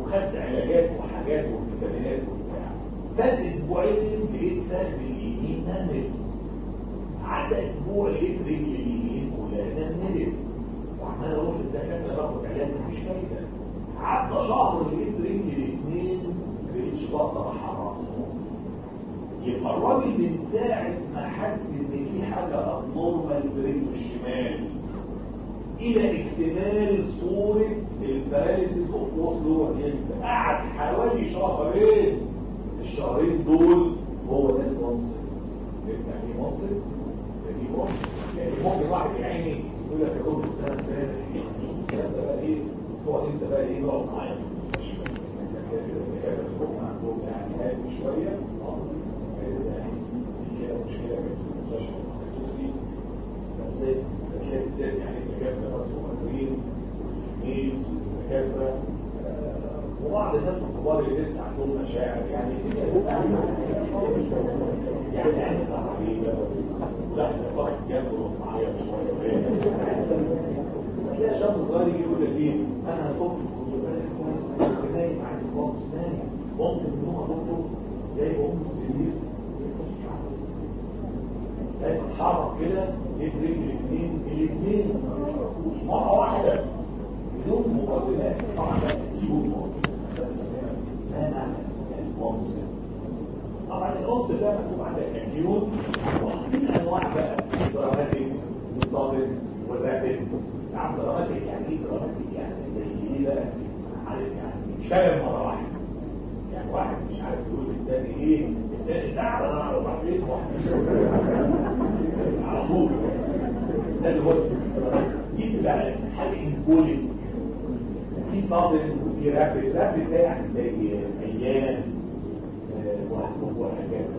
وخدت علاجات وحاجات وفيتامينات وبتاع فات اسبوعين لقيت فخذ اليمين نمت عدى اسبوع لقيت رجل اليمين كلها نمت وعمال اروح للدكاتره باخد علاج مفيش فايده عدى شهر لقيت رجل الاثنين ما بقتش بقدر احركهم يبقى الراجل من ساعه ما حس ان في حاجه ابنورمال في رجله الشمال الى اكتمال صورة الباراليسيس اوف وصله وهيلت قعد حوالي شهرين الشهرين دول هو ده المنصب يعني ايه منصب؟ يعني ايه منصب؟ يعني ممكن واحد يا عيني يقول لك يا دكتور ده امبارح انت بقى ايه تقعد انت بقى ايه تقعد معايا في المستشفى الدكاتره اللي عندهم يعني هادي شويه اه بس يعني في كده مشكله في المستشفى التخصصي زي كانت زي يعني الدكاتره بس مقدرين ميلز الدكاتره وبعض الناس الكبار اللي لسه عندهم مشاعر يعني يعني يعني صحفيين لا واحد جنبه معايا شويه تلاقي شاب صغير يجي يقول لك ايه انا هطلب الخطوبات كويس انا نايم عندي خالص نايم ممكن ان هو دكتور جايب ام السرير اتحرك كده يجيب رجل الاثنين الاثنين ما بيشرفوش مره واحده بدون مقدمات طبعا ده اكيد بس ما معنى الكونسبت طبعا الكونسبت ده مكتوب عندك اكيوت واخدين انواع بقى دراماتيك مستقبل والرابد نعم دراماتيك يعني ايه دراماتيك يعني زي ايه بقى عارف يعني شلل مره واحده يعني واحد مش عارف يقول للتاني ايه التاني زعل وبعدين واحد على طول ده اللي هو دي بقى حاجه انكولينج في صادم وفي رابد رابد ده يعني زي ايام وهكذا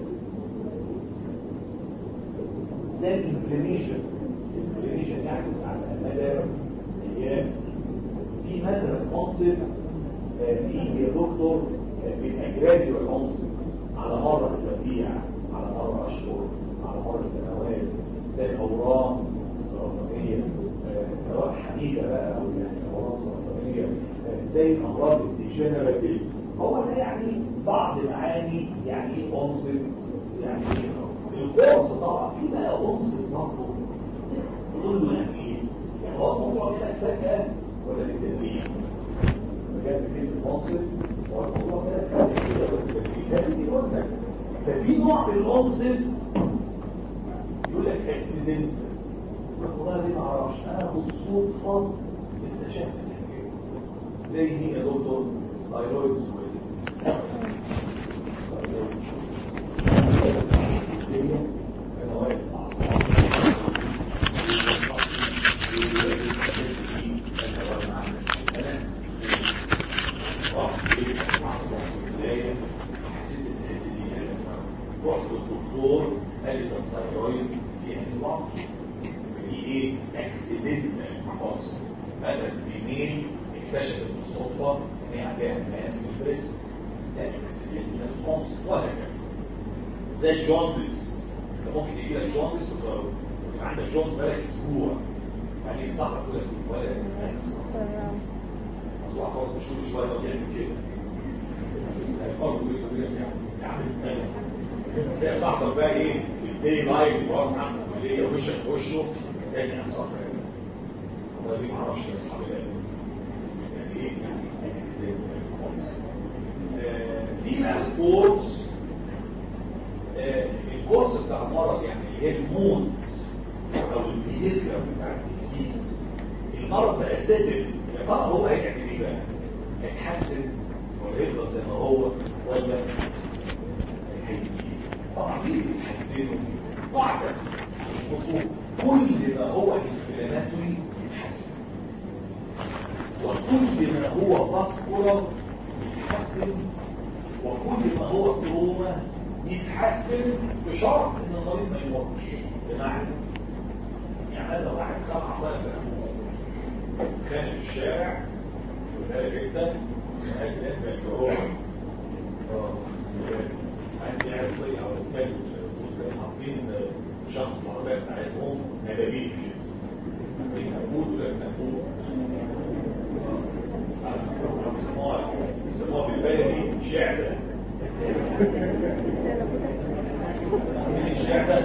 ده الانفلاميشن الانفلاميشن يحدث على مدى ايام في مثلا منصب يجي يا دكتور بالاجراد والعنصر على مر اسابيع على مر اشهر على مر سنوات زي الاورام السرطانيه سواء حديده بقى او يعني اورام سرطانيه زي الامراض الديجنراتيف هو ده يعني بعض معاني يعني ايه عنصر يعني ايه القرص طبعا في بقى عنصر برضه نقول له يعني ايه يعني هو الموضوع كده فجاه ولا بالتدريج بجد كلمه عنصر هو الموضوع كده فجاه كده ولا بالتدريج لازم يقول لك ففي نوع من العنصر يقول لك اكسيدنت والله دي ما اعرفش انا بالصدفه اكتشفت الحكايه زي هي يا دكتور ثايرويد رحت الدكتور قال لي ده الثايرويد فيها نظام دي ايه اكسيدنتال خالص مثلا في ميل اكتشفت بالصدفه ان هي عندها ماس في البريست ده اكسيدنتال خالص وهكذا زي الجوندس انت ممكن يجي لك جوندس وتبقى عندك جوندس بقالك اسبوع يعني صح كده ولا مصبوع خالص مش شويه وبيعمل كده برضه يقول لك يا عم تلاقي صاحبك بقى ايه الدي لايف وهو معاك الكليه وشك في وشه يعني عن صاحبك والله دي ما اعرفش يا اصحابي يعني ايه يعني اكسيدنت في بقى الكورس الكورس بتاع المرض يعني اللي هي المود او البيهيفير بتاع الديسيز المرض بقى ساتر يا ترى هو هيعمل ايه بقى؟ هيتحسن ولا يفضل زي ما هو ولا هيزيد طبعا مين اللي بيحسنه؟ قاعده مش اصول كل ما هو انفلاماتوري يتحسن وكل ما هو فاسكولار يتحسن وكل ما هو تروما يتحسن بشرط ان المريض ما يموتش بمعنى يعني مثلا واحد خد عصايه في كان في الشارع وده جدا خناقات الانفل في هو عندي قاعد زي او الكلب حاطين شخص العربيه بتاعتهم نبابيل كده مقبول ولا مقبول من الشعبة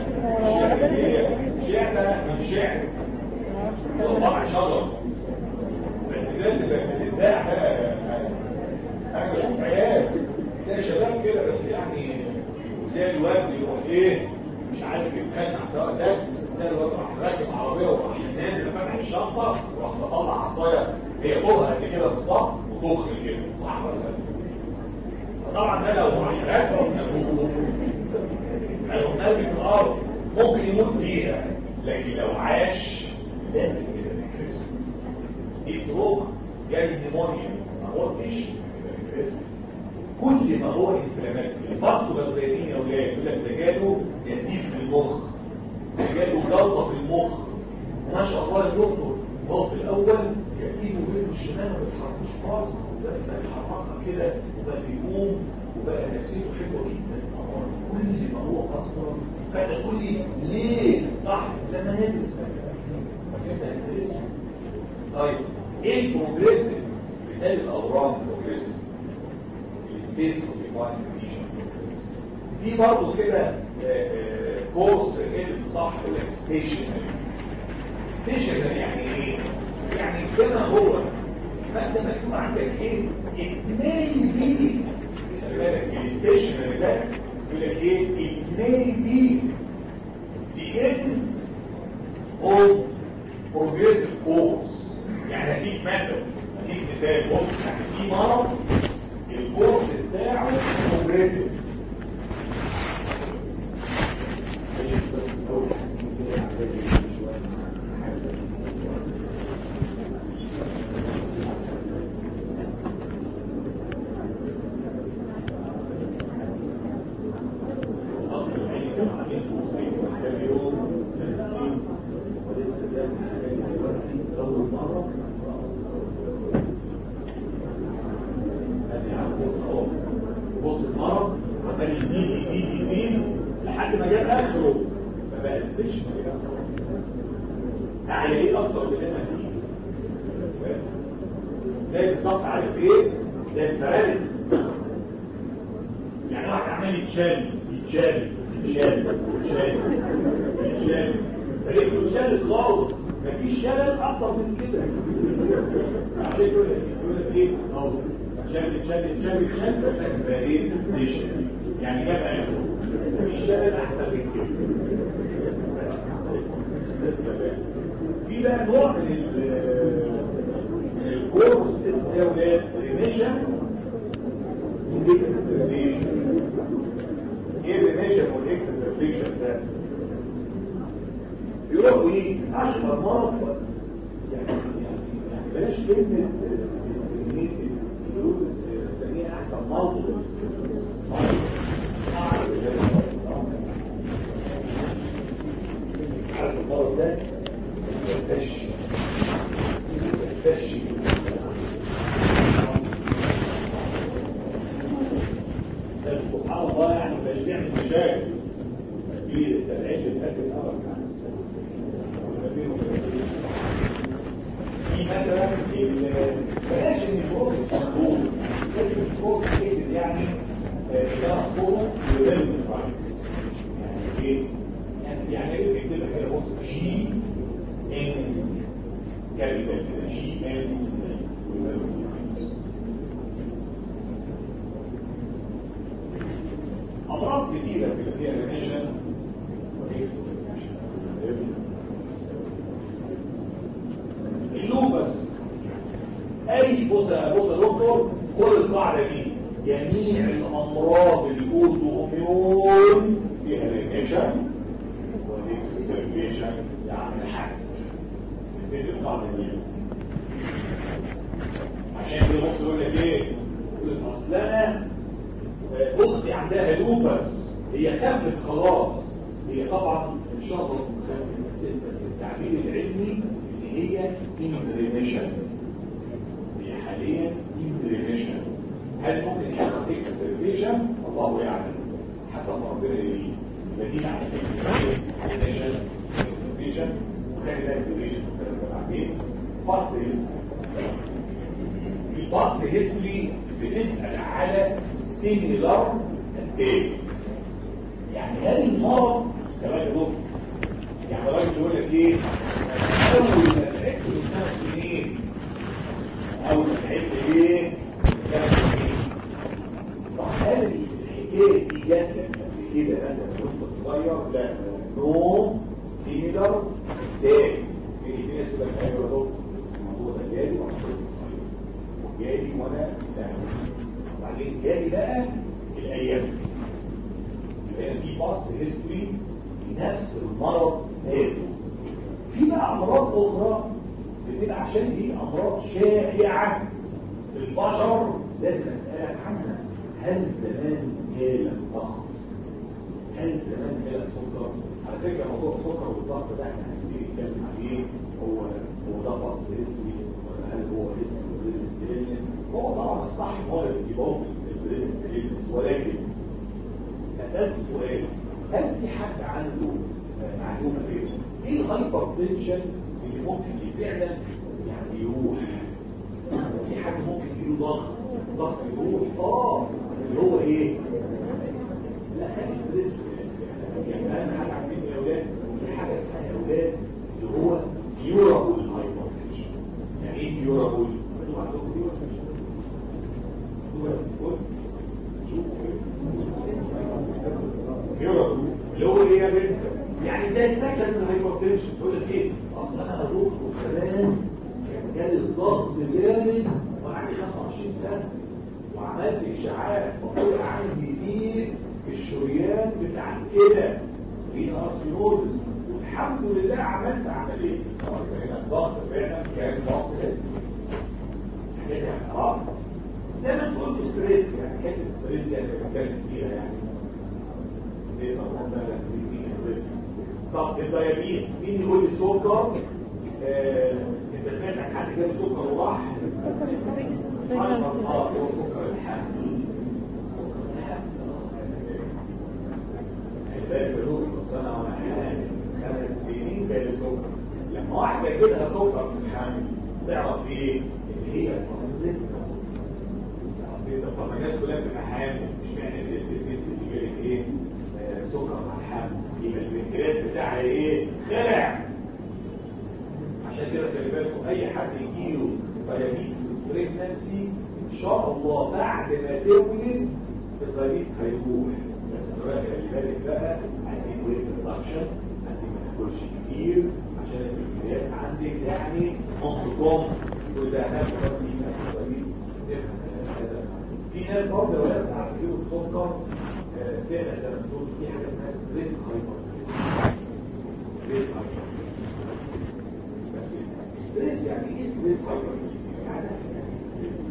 شعبة من شعب هو طبعا شجر بس ده اللي بتتباع بقى انا بشوف عيال تلاقي شباب كده بس يعني تلاقي الواد يروح ايه مش عارف يتخانق سواء دبس تلاقي الواد راح راكب عربيه وراح نازل فتح الشنطه وراح مطلع عصايه هي طولها قد كده بالظبط وضخم كده صح ولا لا؟ طبعا ده لو راح راسه من ابوه لو مرمي في الارض ممكن يموت فيها لكن لو عاش لازم كده نكرسه الدروج جاي نيمونيا ما قلتش نكرسه كل ما هو انفلامات الفاسكولار زي مين يا ولاد يقول لك ده جاله نزيف في المخ ده جاله جلطه في المخ ما شاء الله يا دكتور هو في الاول كان ايده ورجله الشمال ما بيتحركوش خالص وبقى يتحركها كده وبقى بيقوم وبقى نفسيته حلوه جدا كل ما هو اصلا فانت تقول لي ليه صح لما ندرس فكده ندرس طيب ايه البروجريسيف بتاع الاورام البروجريسيف السبيس اوكيباينج كونديشن في برضه كده كورس كده صح ولا ستيشنري ستيشنري يعني ايه يعني كما هو فانت مكتوب عندك ايه it may be خلي بالك الستيشنري ده يقول لك ايه it may be the end of progressive course يعني هديك مثل هديك مثال بص يعني في مرض الكورس بتاعه بروجريسيف بص المرض عمال يزيد يزيد يزيد لحد ما جاب اخره فبقى ستيشن اعلى ايه اكتر من انا فيه زي بالظبط عارف ايه زي الباراليسيس يعني واحد عمال يتشال يتشال يتشال يتشال يتشال فريقه اتشال خالص مفيش شلل اكتر من كده عشان يقول لك يقول لك ايه اهو شال شال شال شال بقى ايه ستيشن يعني جاب اخره مفيش شلل احسن من كده في بقى نوع من ال من الكورس اسمه ايه يا ولاد ريميشن والاكسسرفيشن ايه الريميشن والاكسسرفيشن ده يروحوا ايه اشهر مرض يعني يعني بلاش كلمه السنين السيلوز نسميها احسن مرض عارف المرض ده يفتشي يفتشي سبحان الله يعني مش بيعمل مشاكل في العلم الفاتح الأول في مثلا بلاش ان الفوق مقبول لازم الفوق كده يعني ده صوره يبان يعني ايه يعني يعني ايه تكتب كده بص جي ان كابيتال جي ان امراض كتيره في فيها ريميشن اللوبس اي بص بص يا دكتور كل القاعده دي جميع الامراض الاوتوميون فيها ريميشن والاكسسرفيشن يعني حاجه في القاعده دي عشان كده بص يقول لك ايه يقول لك اصل انا اختي عندها لوبس هي خفت خلاص هي طبعا ان شاء الله بس بس التعبير العلمي ان هي انتريميشن هي حاليا انتريميشن هل ممكن يحصل اكسسرفيشن الله يعلم حسب ما ربنا يريد بديل على انتريميشن اكسسرفيشن وكان ده انتريميشن بعدين فاست الباست هيستوري بتسأل على سيميلار ايه يعني هذه المرض كمان يا دكتور يعني الراجل يقول لك ايه اول ما تعبت من خمس سنين اول ما تعبت ايه من خمس سنين راح قال لي الحكايه دي جت لما كده مثلا كنت صغير لا نوم سيميلر تاني في ناس يقول لك ايوه يا دكتور الموضوع ده جالي وانا كنت صغير وجالي وانا في ثانوي وبعدين جالي بقى الايام لان في باست هيستوري نفس المرض ذاته في بقى امراض اخرى بتبقى عشان دي امراض شائعه في البشر لازم اسالك عنها هل زمان جالك ضغط هل زمان جالك سكر على فكره موضوع السكر والضغط ده احنا هنبتدي نتكلم عليه هو هو ده باست هيستوري ولا هل هو هيستوري بريزنت هو طبعا الصح هو اللي بيجاوب البريزنت ولكن اسالك سؤال هل في حد عنده معلومه غيره ايه الهايبر تنشن اللي ممكن فعلا يعني يروح في حد ممكن يجيله ضغط ضغط يروح اه اللي هو ايه لا خلي ستريس يعني اهم حاجه عارفين يا اولاد في حاجه اسمها يا اولاد اللي هو كيورابل هايبر تنشن يعني ايه كيورابل انتوا عندكم دي ولا مش يورابل اللي هو ايه يا بنت يعني زي السكن من الهايبرتنشن تقول لك ايه اصل انا ادوق وكمان كان جالي الضغط جامد وعندي 25 سنه وعملت اشاعات وطلع عندي دي الشريان بتاع الكلى في ارسينوز والحمد لله عملت عمليه هنا الضغط فعلا كان ضغط لازم حاجات يعني اه زي ما انت قلت ستريس يعني كانت ستريس يعني بتتكلم فيها يعني ايه طبعا ده طب الديابيت مين يقول لي السكر آه، انت سمعت عن حد جاب سكر وراح اشهر اه هو سكر الحمل سكر الحمل الباقي بس انا وانا حامل خمس سنين جالي سكر لما واحده يجيلها سكر في الحمل تعرف ايه ان هي صصيتها صصيتها طب الناس كلها بتبقى حامل مش معنى ان الست اللي جالك ايه آه، سكر مع الحمل يبقى البنكرياس بتاعها ايه خلع عشان كده خلي بالكم اي حد يجيله دايابيتس بريجنانسي ان شاء الله بعد ما تولد الدايابيتس هيروح بس دلوقتي خلي بالك بقى عايزين ويت ريدكشن عايزين ما تاكلش كتير عشان البنكرياس عندك يعني نص طن كل ده اهم الدايابيتس في ناس برضه ولا ساعات بيجيبوا السكر فعلا زي ما بتقول في حاجه اسمها ستريس هايبر ستريس هايبر بس ستريس يعني ايه ستريس هايبر يعني ستريس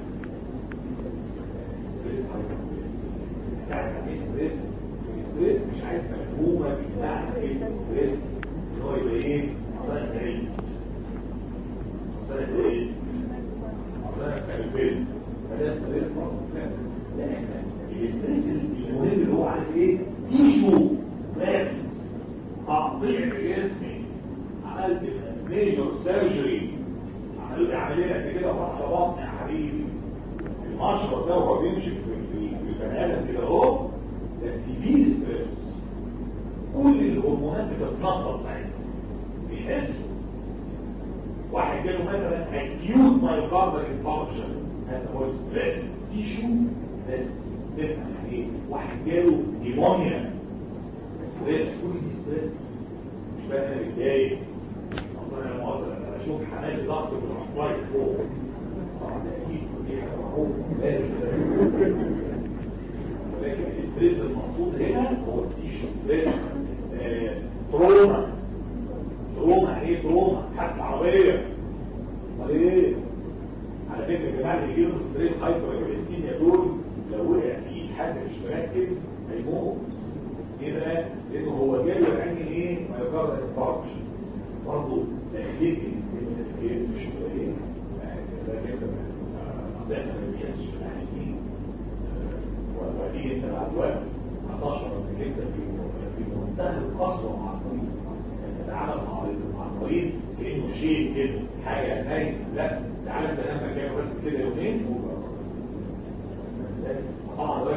ستريس هايبر يعني ايه ستريس ستريس مش عايز مفهومه بتاعنا ايه ستريس ان هو يبقى ايه اصلا سعيد اصلا ايه اصلا كالبيست فده ستريس برضه لا احنا الاستريس المهم اللي هو عارف ايه تيشو بس تقطيع في جسمي عملت ميجر سيرجري عملوا لي عمليه قد كده فتح بطن يا حبيبي المشرط ده وهو بيمشي في في البني ادم كده اهو ده سيفير ستريس كل الهرمونات بتتنطط ساعتها بيحسوا واحد جاله مثلا acute myocardial infarction هذا هو الستريس تيشو بس تفهم يعني ايه واحد جاله نيمونيا ستريس كل دي ستريس مش بقى انا متضايق اصلا انا مؤاخذه انا بشوف حماتي ضغط بالاحواض فوق طبعا ده اكيد دي حاجه معروفه ولكن الستريس المقصود هنا هو التيشو ستريس آه، تروما تروما ايه تروما حادثه عربيه امال ايه على فكره يا جماعه اللي يجيلهم ستريس هايبر اجريسيميا دول لو وقع في حد مش مركز هيموت ليه بقى؟ لانه هو جاله يعني ايه ما يقرر الفرج برضه تأكيد الانسان مش ايه ده كده زي ما بيحسش يعني ودي انت بعد وقت هتشعر انك انت في في منتهى القسوه مع المريض تتعامل مع مع المريض كانه شيء كده حاجه نايمه لا تعالى انت لما كان بس كده يومين طبعا الراجل دخل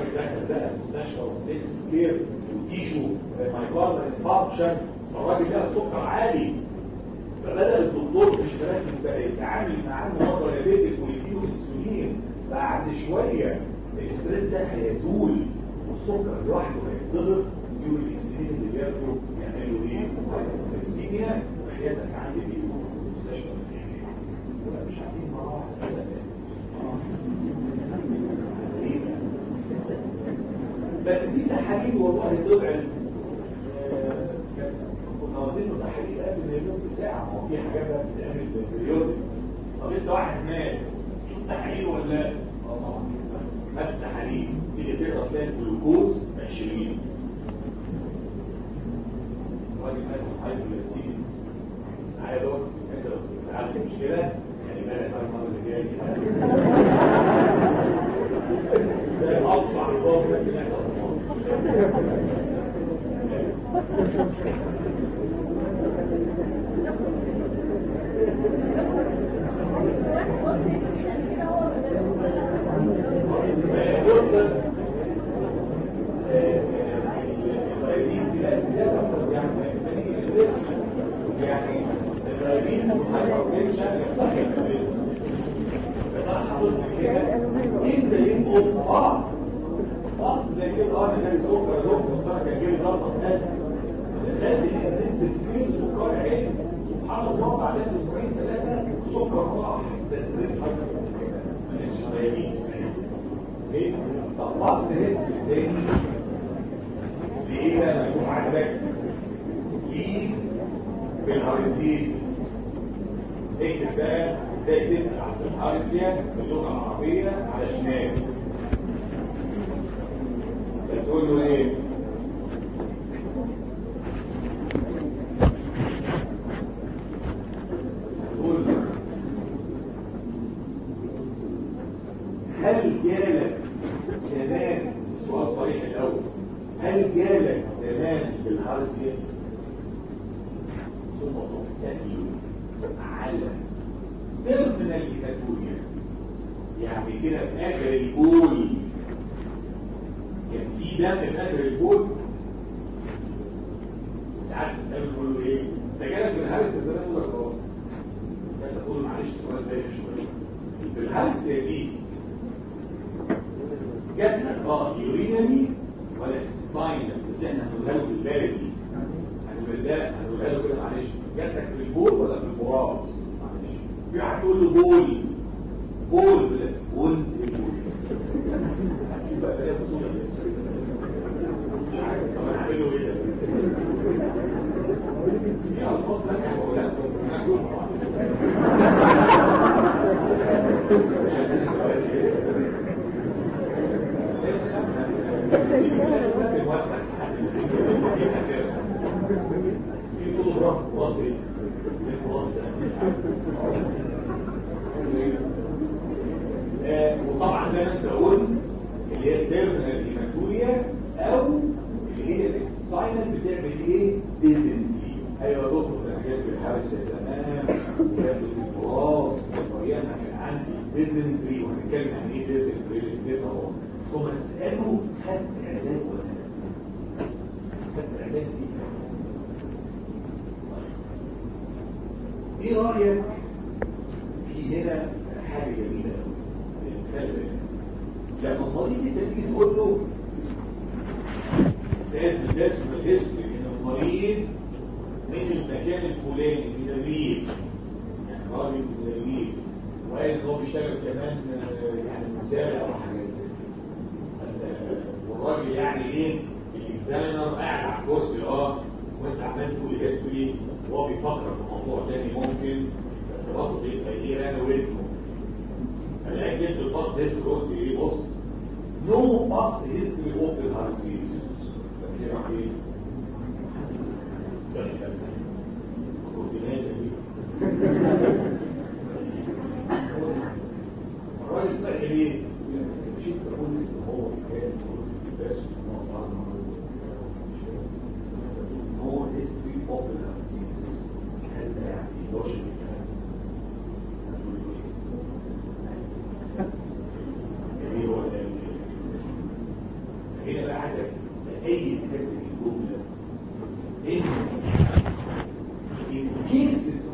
بقى مستشفى وفليكس كير وتيشو مايكارد انفاركشن الراجل ده السكر عالي فبدأ الدكتور مش مركز بقى يتعامل معاه النهارده يا بيت ويديله انسولين بعد شويه الاستريس ده هيزول والسكر لوحده هيتظبط يجيله الانسولين اللي بياخده يعمل له ايه؟ هايبوكالسيميا وحياتك عندي في المستشفى ولا مش عارفين مراحل كده بس دي تحاليل والله طلع كنا واخدين تحاليل قبل ما يموت بساعة ما هو في حاجات بقى بتتعمل بالبريود طب انت واحد مات شوف تحاليل ولا لا؟ اه طبعا مات تحاليل تيجي تقرا تلاقي الجلوكوز 20 راجل مات من هايبوغليسيميا معايا دور انت لو عندك مشكلة يعني بالك بقى المرة اللي جاية ده أقصى عقاب ممكن يحصل في مصر يعني الرايدين هايبرتنشن يصحي بس انا حاطط كده انت يبقوا اه اه زي كده اه انا كان سكر لوك والسكر كان جاي ضغط قلب القلب اللي بتنزل فيه سكر عين سبحان الله بعد اسبوعين ثلاثه سكر راح ده ستريس ماليش دايابيتس ايه طب لاست ريسك الثاني ليه بقى ما يكون عندك ليه بالهاريزيسس اكتب بقى ازاي تسمع بالهاريزيا باللغه العربيه على شمال بتقول له ايه تقول له هل جالك زمان السؤال صريح الاول هل جالك زمان بالهاريزيا ثم تحسني على ترمينال هيماتوريا يعني كده في اخر البول كان في دم في اخر البول ساعات بتسأله تقول له ايه ده جالك بالهارس يا زمان ولا اه فانت تقول معلش السؤال ده شويه بالهارس يا دي جات لك اه يورينالي ولا سباينال بس احنا هنقولها له بالبلدي هنقولها هنقولها له كده معلش جات لك في البول ولا في البراز معلش في واحد تقول له بول بول بلا بول بول هتشوف بقى ده بصوره مش عارف طب انا هعمل له ايه ده يا الفاظ لك يا اولاد بس انا اقول في طول راس راسي وطبعا زي ما انت قلت اللي هي التيرمينال هيماتوريا او اللي هي الاكستاينال بتعمل ايه ديزنتري ايوه يا دكتور انا جايب الحارس يا زمان وجايب الفراس وايام كان عندي ديزنتري وهنتكلم عن ايه ديزنتري اللي اهو ثم نساله خدت علاج ولا لا خدت علاج ايه ايه رأيك في هنا حاجة جميلة لما المريض انت تيجي تقول له لازم لازم الاسم ان المريض من المكان الفلاني من الريف يعني راجل من الريف وقال ان هو بيشتغل كمان يعني مزارع او حاجه زي كده والراجل يعني ايه الاكزامينر قاعد على الكرسي اه وانت عمال تقول هيستوري وهو بيفكر في موضوع تاني ممكن بس برضه بيبقى ايه انا ودنه فلاقي جبت الباست هيستوري قلت ايه بص نو باست هيستوري اوف الهارسيس فكده راح ايه ثاني ثاني كوردينات دي الراجل صحي ليه؟ مش تقول ان هو كان بس هو history of the diseases كان يعني لوجيك ايه هو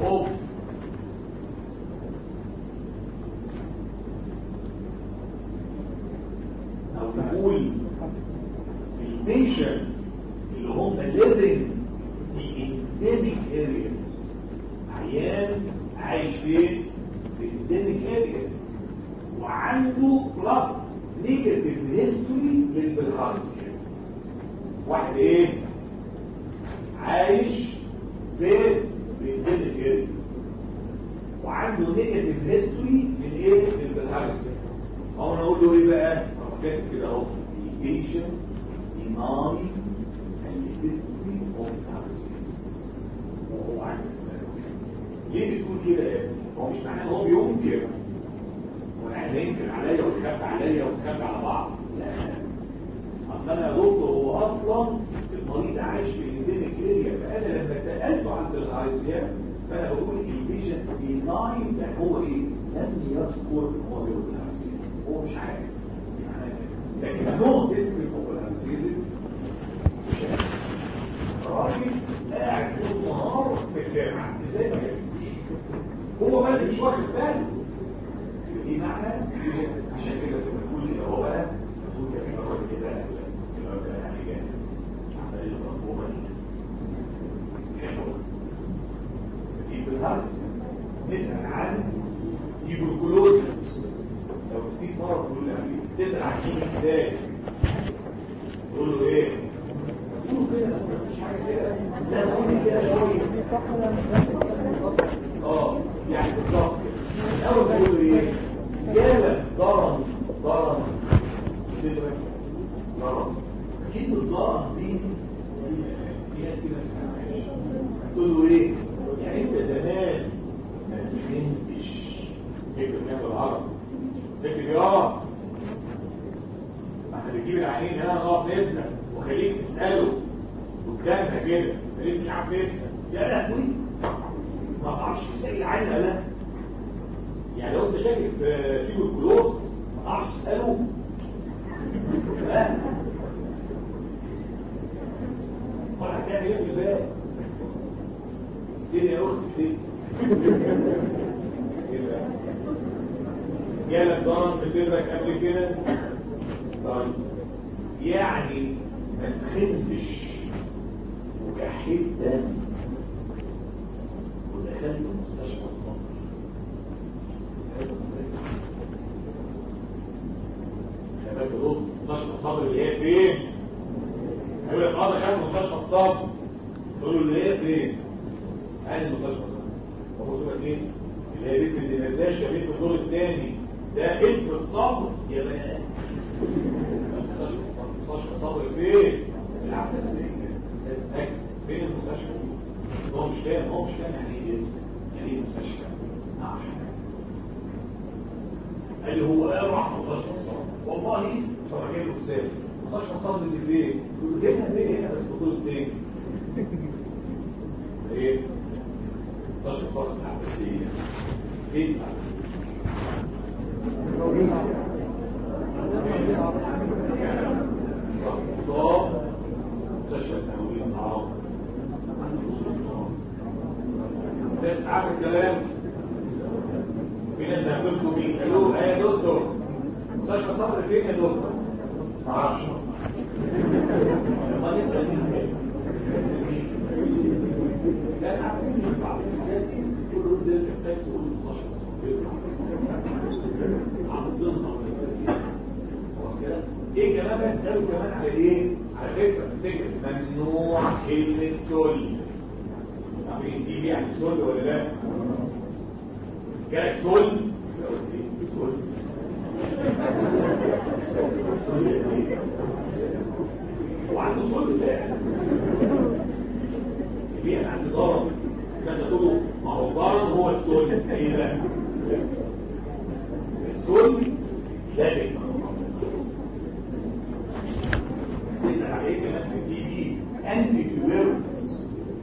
اوف او نقول البيشن اللي هم living في endemic areas عيان عايش فين في endemic areas وعنده بلس نيجاتيف هيستوري للبلهارسيا واحد ايه عايش في بيندمج كده وعنده نيجاتيف هيستوري من ايه للبلهارسيا هو انا اقول له ايه بقى كاتب كده اهو ايجيشن ايماني and history of parasites وهو عايز ليه بتقول كده يا ابني؟ هو مش معناه ان هو بينكر وانا ينكر عليا ويخاف عليا ويخاف على بعض لا اصل انا يا دكتور هو اصلا المريض عايش في الانديميك اريا فانا لما سالته عن الغايسيات فانا بقول البيشنت بيناين ده هو ايه لم يذكر هو بيقول الغايسيات هو مش عارف يعني لكن نوع اسم الكوبولانسيزيس راجل قاعد طول النهار في الجامعه ازاي ما يفهمش هو بقى مش واخد باله دي معنى عشان كده بنقول كده هو بقى بنقول كده في الراجل كده كده يعني جاي عمال المنظومه دي حلوه دي بالهرس نسال عن تيبركلوز لو نسيت مره تقول لي تسال عن كيمياء ازاي تقول له ايه تقول له كده بس مفيش حاجه كده لا تقول لي كده شويه اه يعني بالظبط اول ما يقول ايه جالك ضرر ضرر صدرك ضرر اكيد الضرر دي في ناس كده اسمها تقول له ايه يعني انت زمان ما سخنتش فكر نعمل العرب فكر يا ما احنا بنجيب العينين هنا نقف نسمع وخليك تساله قدامنا كده خليك مش عارف تسمع يا لهوي ما تعرفش تسال العين لا يعني لو انت شاكك في فيه الكلور ما تعرفش تساله تمام ولا هتعمل ايه في الباب الدنيا اختي فين جالك ضرر في صدرك قبل كده طيب يعني ما سخنتش وكحيت دم ودخلت مستشفى الصدر شباب يقول مستشفى الصدر اللي هي فين؟ يقول لك اه دخلت مستشفى الصدر تقول له اللي هي فين؟ قال المستشفى الصدر فقلت لك ايه؟ اللي هي بيت الدمرداش بيت الدور الثاني ده اسم الصبر يا بنات مستشفى الصبر فين؟ العباسية اسمك فين المستشفى هو مش فاهم هو مش فاهم يعني ايه اسم يعني ايه مستشفى عشان قال لي هو قال راح مستشفى الصبر والله فرجع له ازاي مستشفى الصبر اللي فين؟ يقول له جايبها فين هنا بس بطول التاني ايه؟ مستشفى الصبر العباسية فين العباسية مستشفى تهويل الطعام عارف الكلام في ناس هيقولوا مين قالوا ايه يا دكتور مستشفى صبر فين يا دكتور ما اعرفش ما نسال مين لا عارفين بعض الحاجات دي كل رد تحتاج تقول مستشفى ايه كمان بيسالوا كمان على ايه على فكره افتكر ممنوع كلمه سل عارفين دي يعني سل ولا لا جالك سل وعنده سل فعلا يبقى عندي ضرر كان تقولوا ما هو الضرر هو السل ايه لا السل ثابت نسأل عليه كمان في الدي بي انتي تيوبيرنس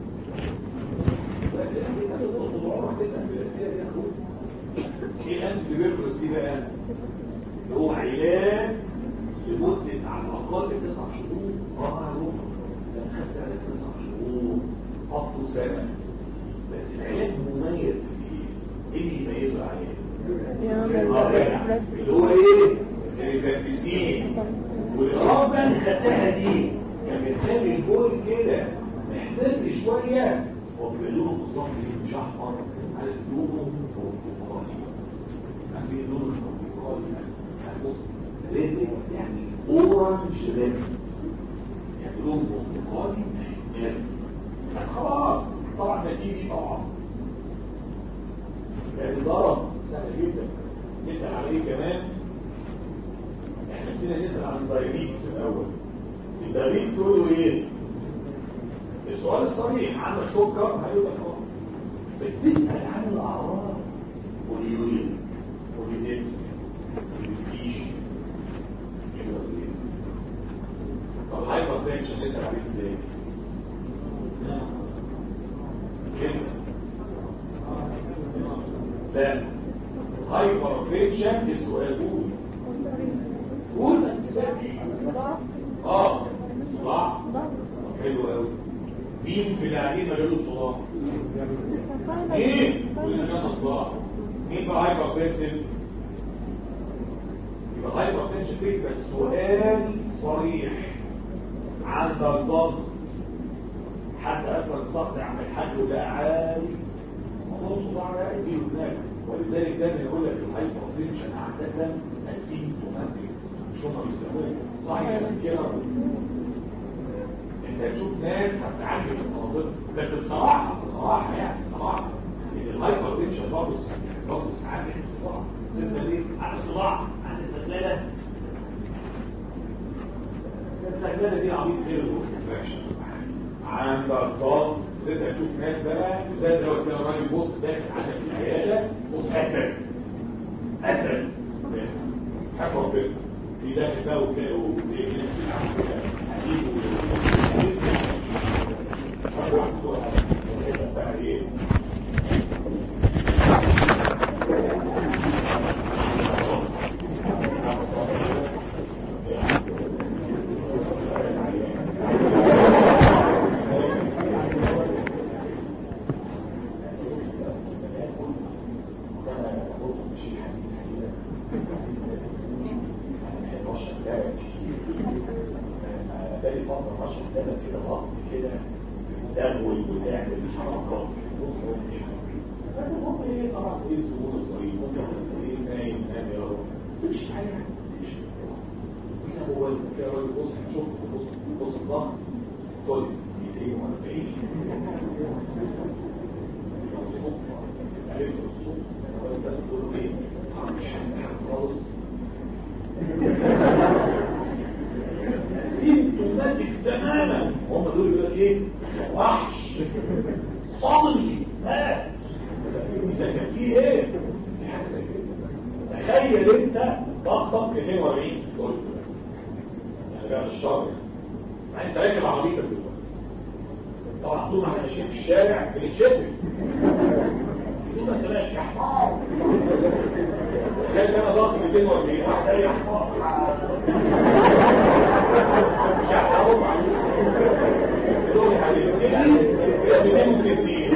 ايه الانتي تيوبيرنس دي بقى اللي هو علاج لمدة على الأقل تسع شهور اه انا خدت عليه تسع شهور حطوا سنة بس العلاج مميز اه جدع اللي هو ايه الريفامبيسين والرابن خدتها دي كان بتخلي البول كده محتاج شويه وبيقولوا بالظبط مش احمر على لونه برتقالي عارفين لونه برتقالي بص ريد يعني اورنج ريد يعني لون برتقالي محتاج بس خلاص طبعا نتيجي طبعا يعني ضرب سهل جدا نسأل على ايه كمان احنا نسينا نسأل عن الدايريكس في الاول الدايريكس تقولوا ايه السؤال الصريح عندك سكر هيبقى اه بس تسأل عن الاعراض واليورين والديبس والفيش طب الهايبر تنشن نسأل عليه ازاي كده لا هايبر تنشن السؤال قول قول اه صداع حلو قوي مين في العينين مجاله صداع مين كلنا كان صداع مين بقى هايبر تنشن يبقى هايبر تنشن فيك بس سؤال صريح عند الضغط حتى اصلا الضغط عند الحاج وده عالي نص ضعف عادي هناك ولذلك دايما يقول لك الهايبر تنشن عاده اسيمتوماتيك مش هم بيسموه سايلنت كيلر انت تشوف ناس هتتعالج في المناظر بس بصراحه بصراحه يعني بصراحه ان الهايبر تنشن برضه برضه ساعات بيحس بصراحه زي ليه عند صداع عند سجلاله السجلاله دي عبيط غير الانفكشن عند الضغط ست هتشوف ناس بقى زي لو كان راجل بص داخل على العياده بص اسد اسد حفر كده في داخل بقى وتلاقوا تلاقي ناس بتلعب كده حديد تماما هم دول يقول لك ايه وحش صلي مات اذا كان فيه ايه في حاجه زي كده تخيل انت ضغطك 42 دول يعني بقى الشر مع انت راكب عربيتك دلوقتي طبعا طول ما احنا ماشيين في الشارع بنتشتت طول ما انت ماشي يا حمار تخيل انا ضغط 240 واحد قال يا حمار مش هحاول دول يا حبيبي كده 260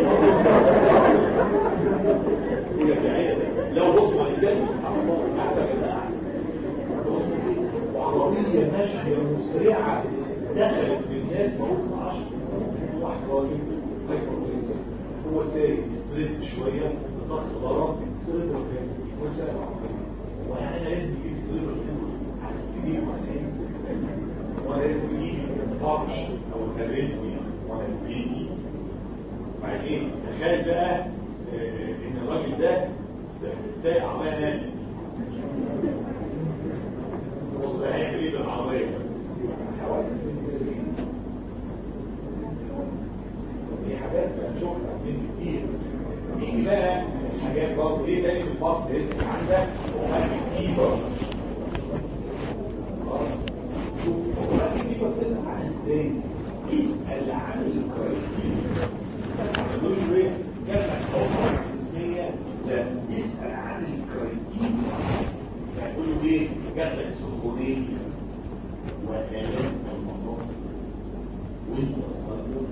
يقول لك يا عيني لو بص ما ازاي سبحان الله قاعده كده وعربيه ماشيه مسرعه دخلت في الناس ما هو 10 واحد راجل هايبر هو سايق ستريس شويه ضغط ضرب سيرفر كان هو سايق ويعني انا لازم يجيب سيرفر على السرير ولا ايه وانا لازم يجي الطرش او الكاريزمي وانا البيتي بعدين تخيل بقى آه ان الراجل ده سايق عربيه نادي بص بقى هيعمل ايه بالعربيه حوادث دي حاجات بنشوفها من كتير مين بقى الحاجات برضه ايه تاني في الفصل اسم عندك وهل كتير شوف هو كتير بتسأل عنها ازاي اسأل عن الكرايتيريا ما تقولش ايه جالك حكم اسمية لا اسأل عن الكرايتيريا يعني تقول له ايه جالك سخونية وآلام المناصب وانت اصلا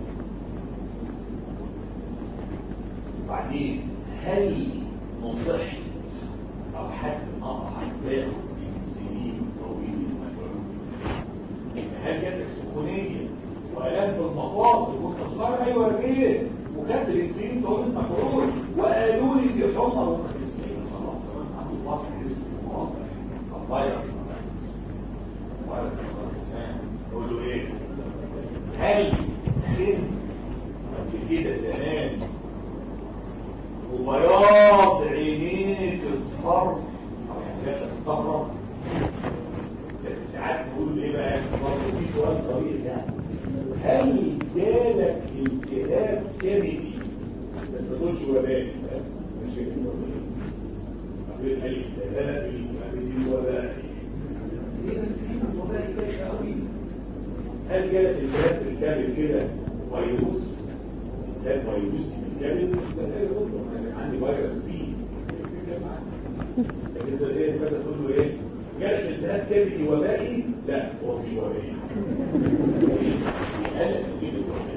بعدين هل نصحت او حتى اصبحت تاخد سنين طويله هل جاتك سخونيه والام في المفاصل وانت صغير ايوه كده وكانت الانسولين طويل المفعول وقالوا لي دي حمى وانت خلاص انا عنده وصف اسمه فايروس يقول له ايه هل خن قبل كده زمان وبياض عينيك اصفر او يعني جاتك الصفرة بس ساعات نقول ايه بقى برضه في سؤال صغير يعني هل جالك التهاب كبدي بس ما تقولش وبائي مش وبائي قبل الالتهاب الكبدي وبائي هل جالت الجهاز الكامل كده فيروس ده فيروس الكامل عندي فيروس بي انت ايه كده تقول له ايه جالت الجهاز كامل وبائي لا هو مش وبائي قال تجيب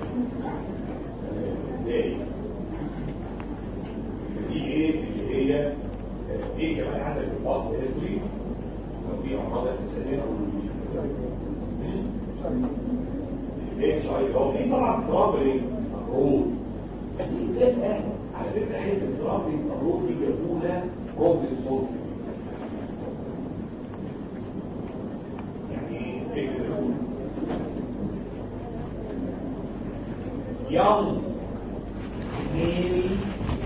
ازاي دي ايه اللي هي ايه كمان عندك الفصل هيستوري في أمراض الإنسانية ليش هو في طبعا اضطراب ايه؟ مفروض على فكرة حته اضطراب المفروض دي جابوها كوفيد صوت يعني فكرة young male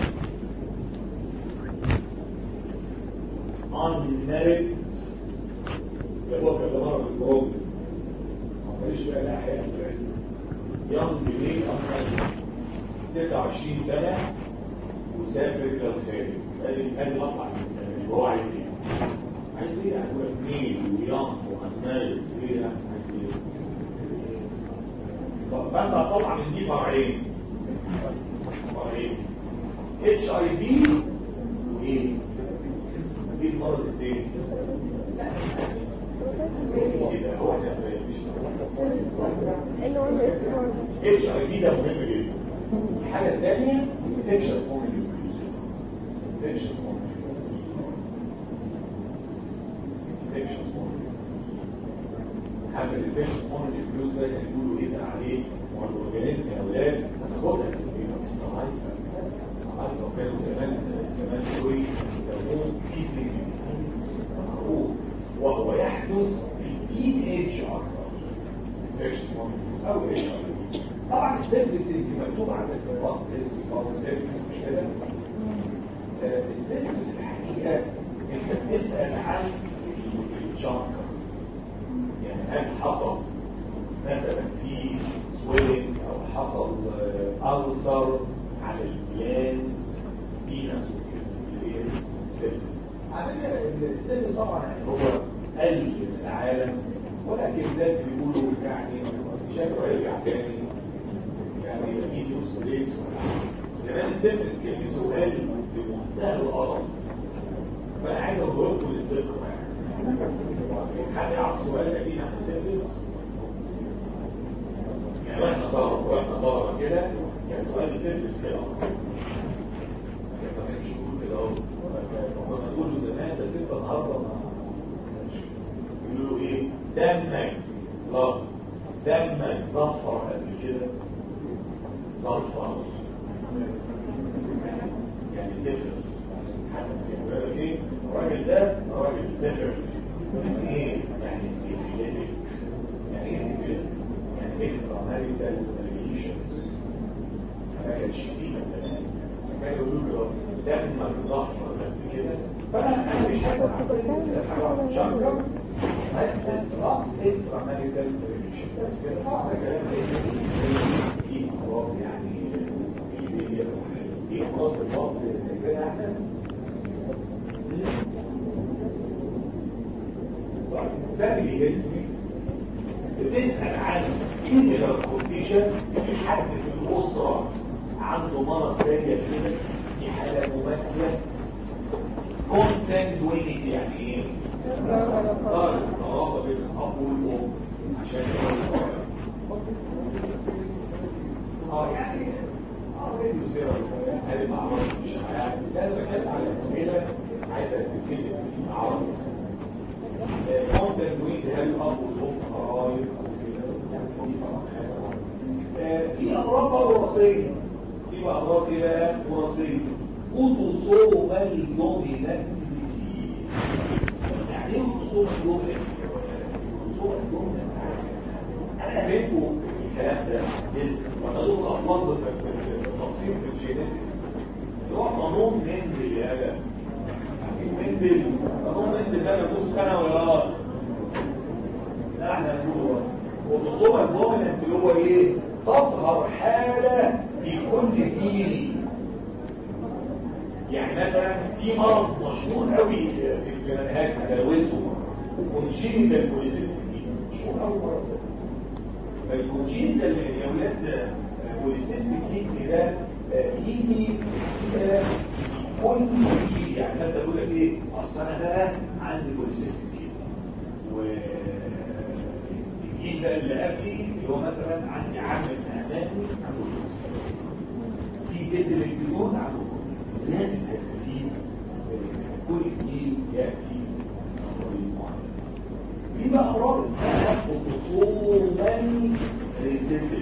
unmarried يبقى كمان الكروب ماليش بقى الاحياء يوم بليل أصلا 26 سنة وسافر إلى الخارج قال لي قال لي أطلع من السنة هو عايز إيه؟ عايز إيه؟ هو اثنين ويوم وأمال إيه عايز إيه؟ فأنت هتطلع من دي فرعين فرعين اتش اي في وايه؟ دي المرض الثاني اتش اي في ده مهم جدا الحاجه الثانيه انفكشن انفكشن حاجه الانفكشن اون الفلوس ده يقولوا ايه عليه والاورجانيزم يا اولاد هتاخدها في الصناعي الصناعي لو كانوا زمان زمان شوي يسموه بيسنج معروف وهو يحدث في التين ايج اكثر او ايش طبعا السيرفيس اللي مكتوب عندك في الوصف اسمه او سيرفيس مش كده السيرفيس الحقيقه انت بتسال عن الشنكر يعني هل حصل مثلا في سويلنج او حصل ألسر على الجلانز فينس وكده السن طبعا يعني هو قل من العالم ولكن ده بيقولوا يعني شكله يرجع تاني يعني يجي يوصل زمان السيرفس كان في سؤال بمنتهى الغرض فانا عايز اقول لكم الاستقرار حد يعرف سؤال اكيد عن السيرفس يعني واحنا ضرب واحنا ضرب كده كان سؤال السيرفس كده ما كانش يقول كده اهو كنا نقول له زمان بس انت النهارده ما يقولوا له ايه دمك لا دمك صفر قبل كده صفر يعني تفرق يقول لك ايه الراجل ده راجل سفر يعني ايه يعني سيفيليتك يعني ايه سيفيليتك يعني اكسترا ماريتال ريليشنز كانت شديده زمان كانوا يقولوا له دمك صفر قبل كده فانا مش حاسس حاجه شكرا مثلا راس اكسترا ماريتال ريليشن بس كده طبعا كلام ايه في امراض يعني في امراض الفصل زي كده احنا فاميلي هيستوري بتسال عن سيميلر كونديشن في حد في الاسره عنده مرض ثاني كده في حاله مماثله كونسنجوينيتي يعني ايه؟ درجة القرابة بين الأب والأم عشان اه يعني اه راديو سيرة هذه معرض مش عارف ده انا بتكلم على اسئله عايزه تتكلم في اعراض ايه بقى وراثيه اوتوسومال دومينانت يعني ايه اوتوسومال دومينانت اوتوسومال دومينانت انا فهمتوا الكلام ده لسه وتدوق الاطفال بالتفصيل في الجينيتكس اللي هو قانون مندل يا ده مندل قانون مندل ده بيبص سنه ولا لا احنا هنقول اوتوسومال دومينانت اللي هو ايه تظهر حاله في كل جيل يعني مثلا في مرض مشهور قوي في الجنات تجاوزه كونجينيتال بوليسيستيك مشهور قوي المرض ده الكونجينيتال يا اولاد بوليسيستيك كيدني ده يجي كده كل جيل يعني مثلا يقول لك ايه اصل انا بقى عندي بوليسيستيك كيدني و الجيل ده اللي قبلي اللي هو مثلا عندي عامل امامي عنده بوليسيستيك في جد الجنود عنده لازم يبقى في كل جيل ياتي في بقى امراض اسمها اوتوسومال ريسيسيف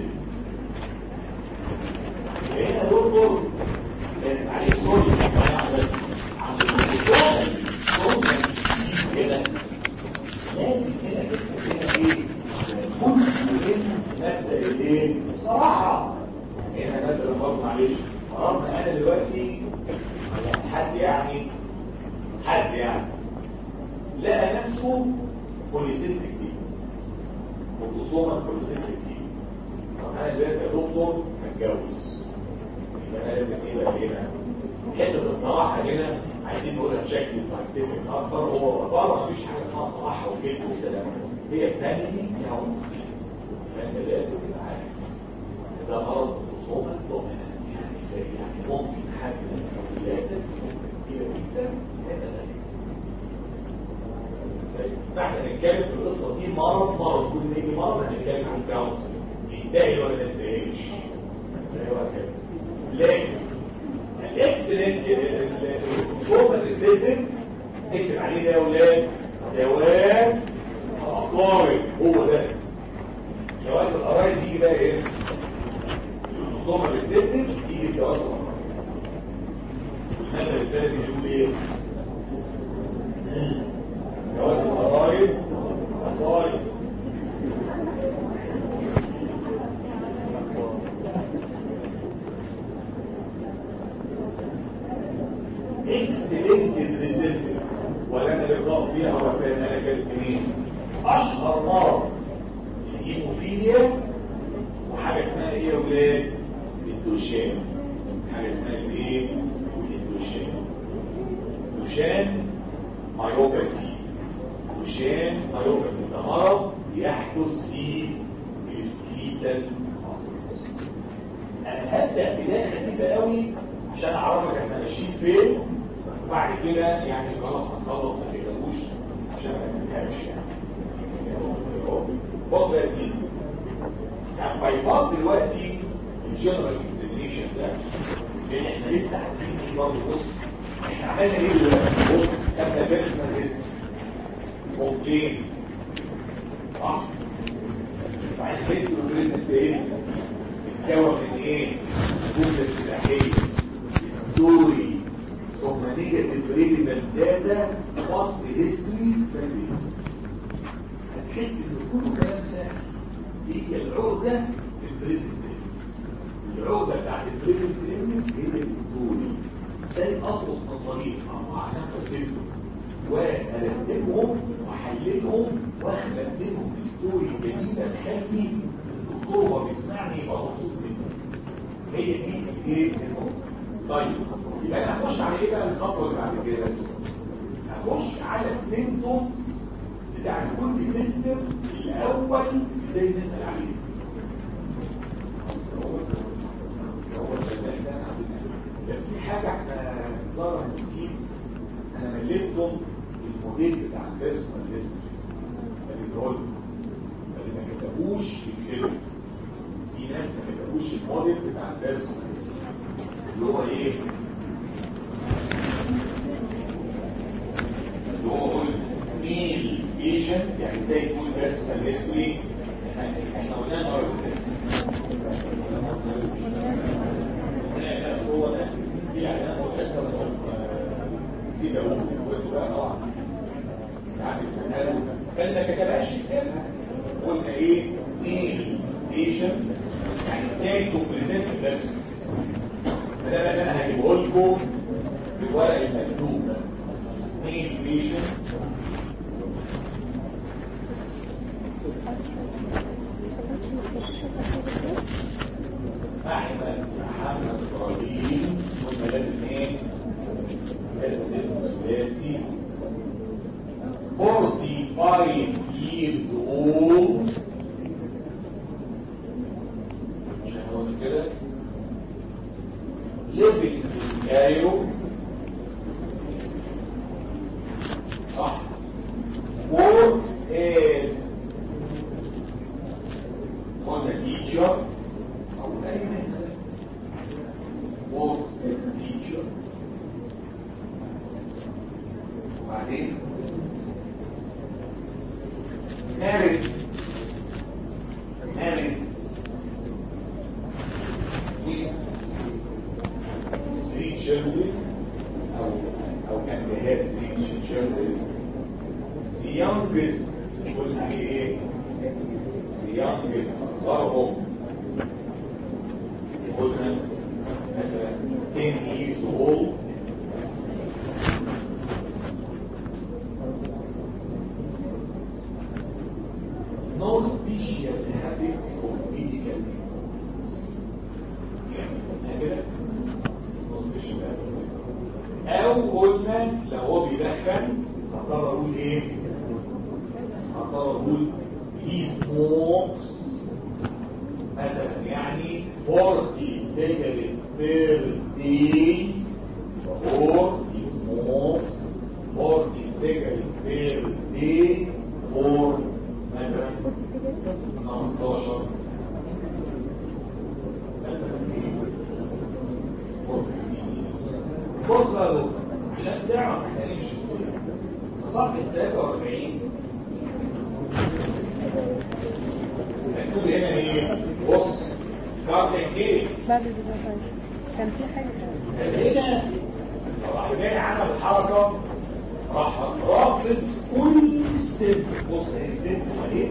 هنا دكتور معلش سوري بس عند الاوتوسومال كده لازم كده كده ايه كل مهم مبدا الايه الصراحه هنا مثلا برضه معلش فرضنا انا دلوقتي حد يعني حد يعني لقى نفسه بوليسيستيك دي اوتوسومال بوليسيستيك دي طب انا دلوقتي يا دكتور هتجوز يبقى انا لازم ايه بقى هنا حته الصراحه هنا عايزين نقولها بشكل ساينتفك اكتر هو بره مفيش حاجه اسمها صراحه وكذب وكده هي فاميلي كاونس فانت لازم تبقى عارف ده مرض اوتوسومال دومينانت يعني ممكن حد من السلالات كبيره جدا فاحنا نتكلم في القصه دي مرض مرض كل نيجي مرض هنتكلم عن كاونس يستاهل ولا ما يستاهلش زي وهكذا لكن الاكسلنت الفورمال ريسيسن نكتب عليه ده يا اولاد زواج الاقارب هو ده جواز القرايب دي بقى ايه الفورمال ريسيسن يجي جواز القرايب المثل الثاني بيقول ايه جواز القرايب مصايب اكسلنت ريسيسن ولا انا اللقاء فيها هو كان انا كانت مين اشهر مرض الهيموفيليا وحاجه اسمها ايه يا ولاد الدوشان حاجه اسمها ايه الدوشان دوشان مايوباسي دوشان مايوباسي ده مرض يحدث في السكيتال انا هبدا بدايه خفيفه قوي عشان اعرفك احنا ماشيين فين وبعد كده يعني خلاص هنخلص ما تقلقوش عشان ما تنساش يعني بص يا سيدي يعني باي باس دلوقتي الجنرال اكزامينيشن ده لان احنا لسه عايزين ايه برضه بص احنا عملنا ايه دلوقتي بص خدنا بيرسونال ريسك ممكن صح وبعدين بيرسونال ريسك ايه بيتكون من ايه جمله افتتاحيه ستوري ثم نيجاتيف ريليفنت داتا باست هيستوري فاميليز هتحس ان كله كلام سهل هي العقده في البريزنت العقده بتاعت البريزنت هي الستوري ازاي اطلق نظريه اربعه خمسه سته وارتبهم واحللهم واخلق منهم ستوري جديده تخلي الدكتور وهو بيسمعني يبقى مبسوط منها هي دي ايه النقطه طيب يبقى انا هخش على ايه بقى الخطوه اللي بعد كده هخش على السيمتومز بتاع كل سيستم الاول ازاي نسال عليه بس في حاجه احنا ظهر نسيب انا مليتكم الموديل بتاع البيرسونال هيستوري اللي بيقول اللي ما كتبوش يكتبوا في ناس ما كتبوش الموديل بتاع البيرسونال هيستوري اللي هو ايه اللي هو ميل ايجنت يعني ازاي يكون بيرسونال هيستوري احنا قلنا المره اللي فاتت هناك هو نسيت اقول وانتوا بقى طبعا ساعات قالوا قال ما كتبهاش الكلمه قلنا ايه نيل ايشن يعني ازاي تبريزنت نفسك فده بقى انا هجيبه لكم بالورق المكتوب ده نيل ايشن احمد محمد ابراهيم قلنا لازم ايه لازم اسم ثلاثي 45 years old مش هنقول كده living in Cairo صح works as قلنا teacher أو أي مهنة works as a teacher وبعدين married married with three children أو أو كان has three children the youngest قلنا ايه the youngest أصغرهم قلنا مثلا 10 years old no special habits of medical يعني no special habits او قلنا لو هو بيدخن هضطر اقول ايه هضطر اقول he smokes مثلا يعني 40 cigarettes per day or he smokes 40 cigarettes per day or مثلا 15 مثلا بص بقى دول عشان تعرف احنا نمشي ازاي صفحه 43 مكتوب هنا ايه بص كارتن كيس
بعد الديزاين كان في حاجة تانية.
هنا راح جاي عمل حركه راح راصص كل السن بص السن اهي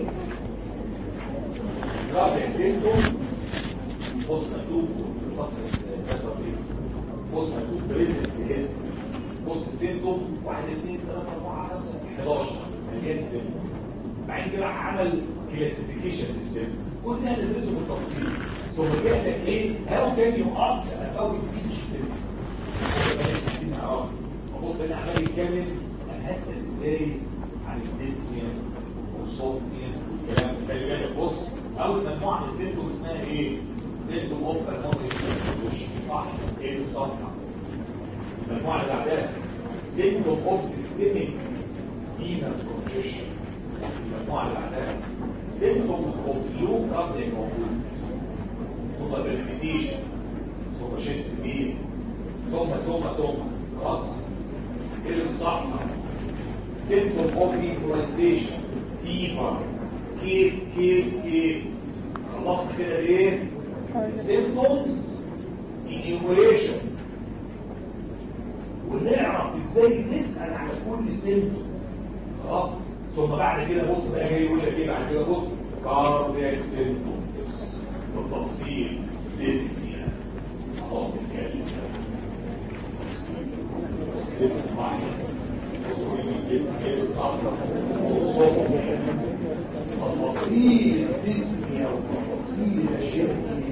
راح السن بص مكتوب في صفحه 43 بص مكتوب بريزنت هيست بص السيمتوم 1 2 3 4 5 11 مليان سيمتوم بعدين كده راح عمل كلاسيفيكيشن للسيمتوم كل ده ندرسه بالتفصيل ثم جاء لك ايه هاو كان يو اسك اباوت ايتش سيمتوم بص هنا عمال يتكلم انا هسال ازاي عن الديسنيا والصوتنيا والكلام ده. خلي بالك بص اول مجموعه من السيمتوم اسمها ايه؟ سيمتوم اوف بالمونري صح ايه الصفحه المجموعه اللي بعدها سيمتوم اوف سيستميك فينس كونجيشن المجموعه اللي بعدها سيمتوم اوف لو كاردياك موجود ثم بالريبيتيشن ثم شيست بين ثم ثم ثم خلاص اللي الصفحه سيمتوم اوف ايكولايزيشن فيفر كيف كيف كيف خلصنا كده ايه السيمتومز انيوميريشن ونعرف ازاي نسال على كل سيمتوم خلاص ثم بعد كده بص بقى جاي يقول لك ايه بعد كده بص كاردياك سيمتوم بالتفصيل ديسنيا اهو بنتكلم اسم واحد تفاصيل الديسنيا وتفاصيل الاشياء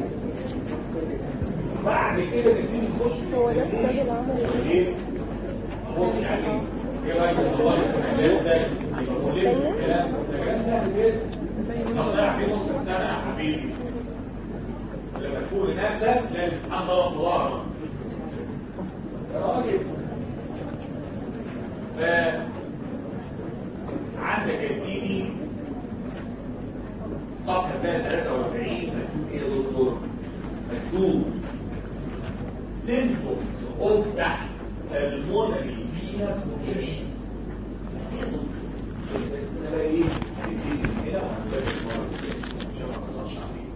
بعد كده نبتدي نخش في
هو ده الراجل عمل ايه؟
ايه؟ بص يعني ايه رايك ان الله يسمع ده يبقى ملم بالكلام ده كلام سهل جدا تضيع فيه نص سنه يا حبيبي لما تقول لنفسك لازم تحضر ضرب في ظهرك يا راجل ف عندك يا سيدي صفحه 43 مكتوب ايه يا دكتور؟ مكتوب symptoms of تحت pulmonary venous congestion اسمنا بقى ايه؟ هنبتدي من هنا وهنبتدي المره الجايه عشان ما نطلعش عليه.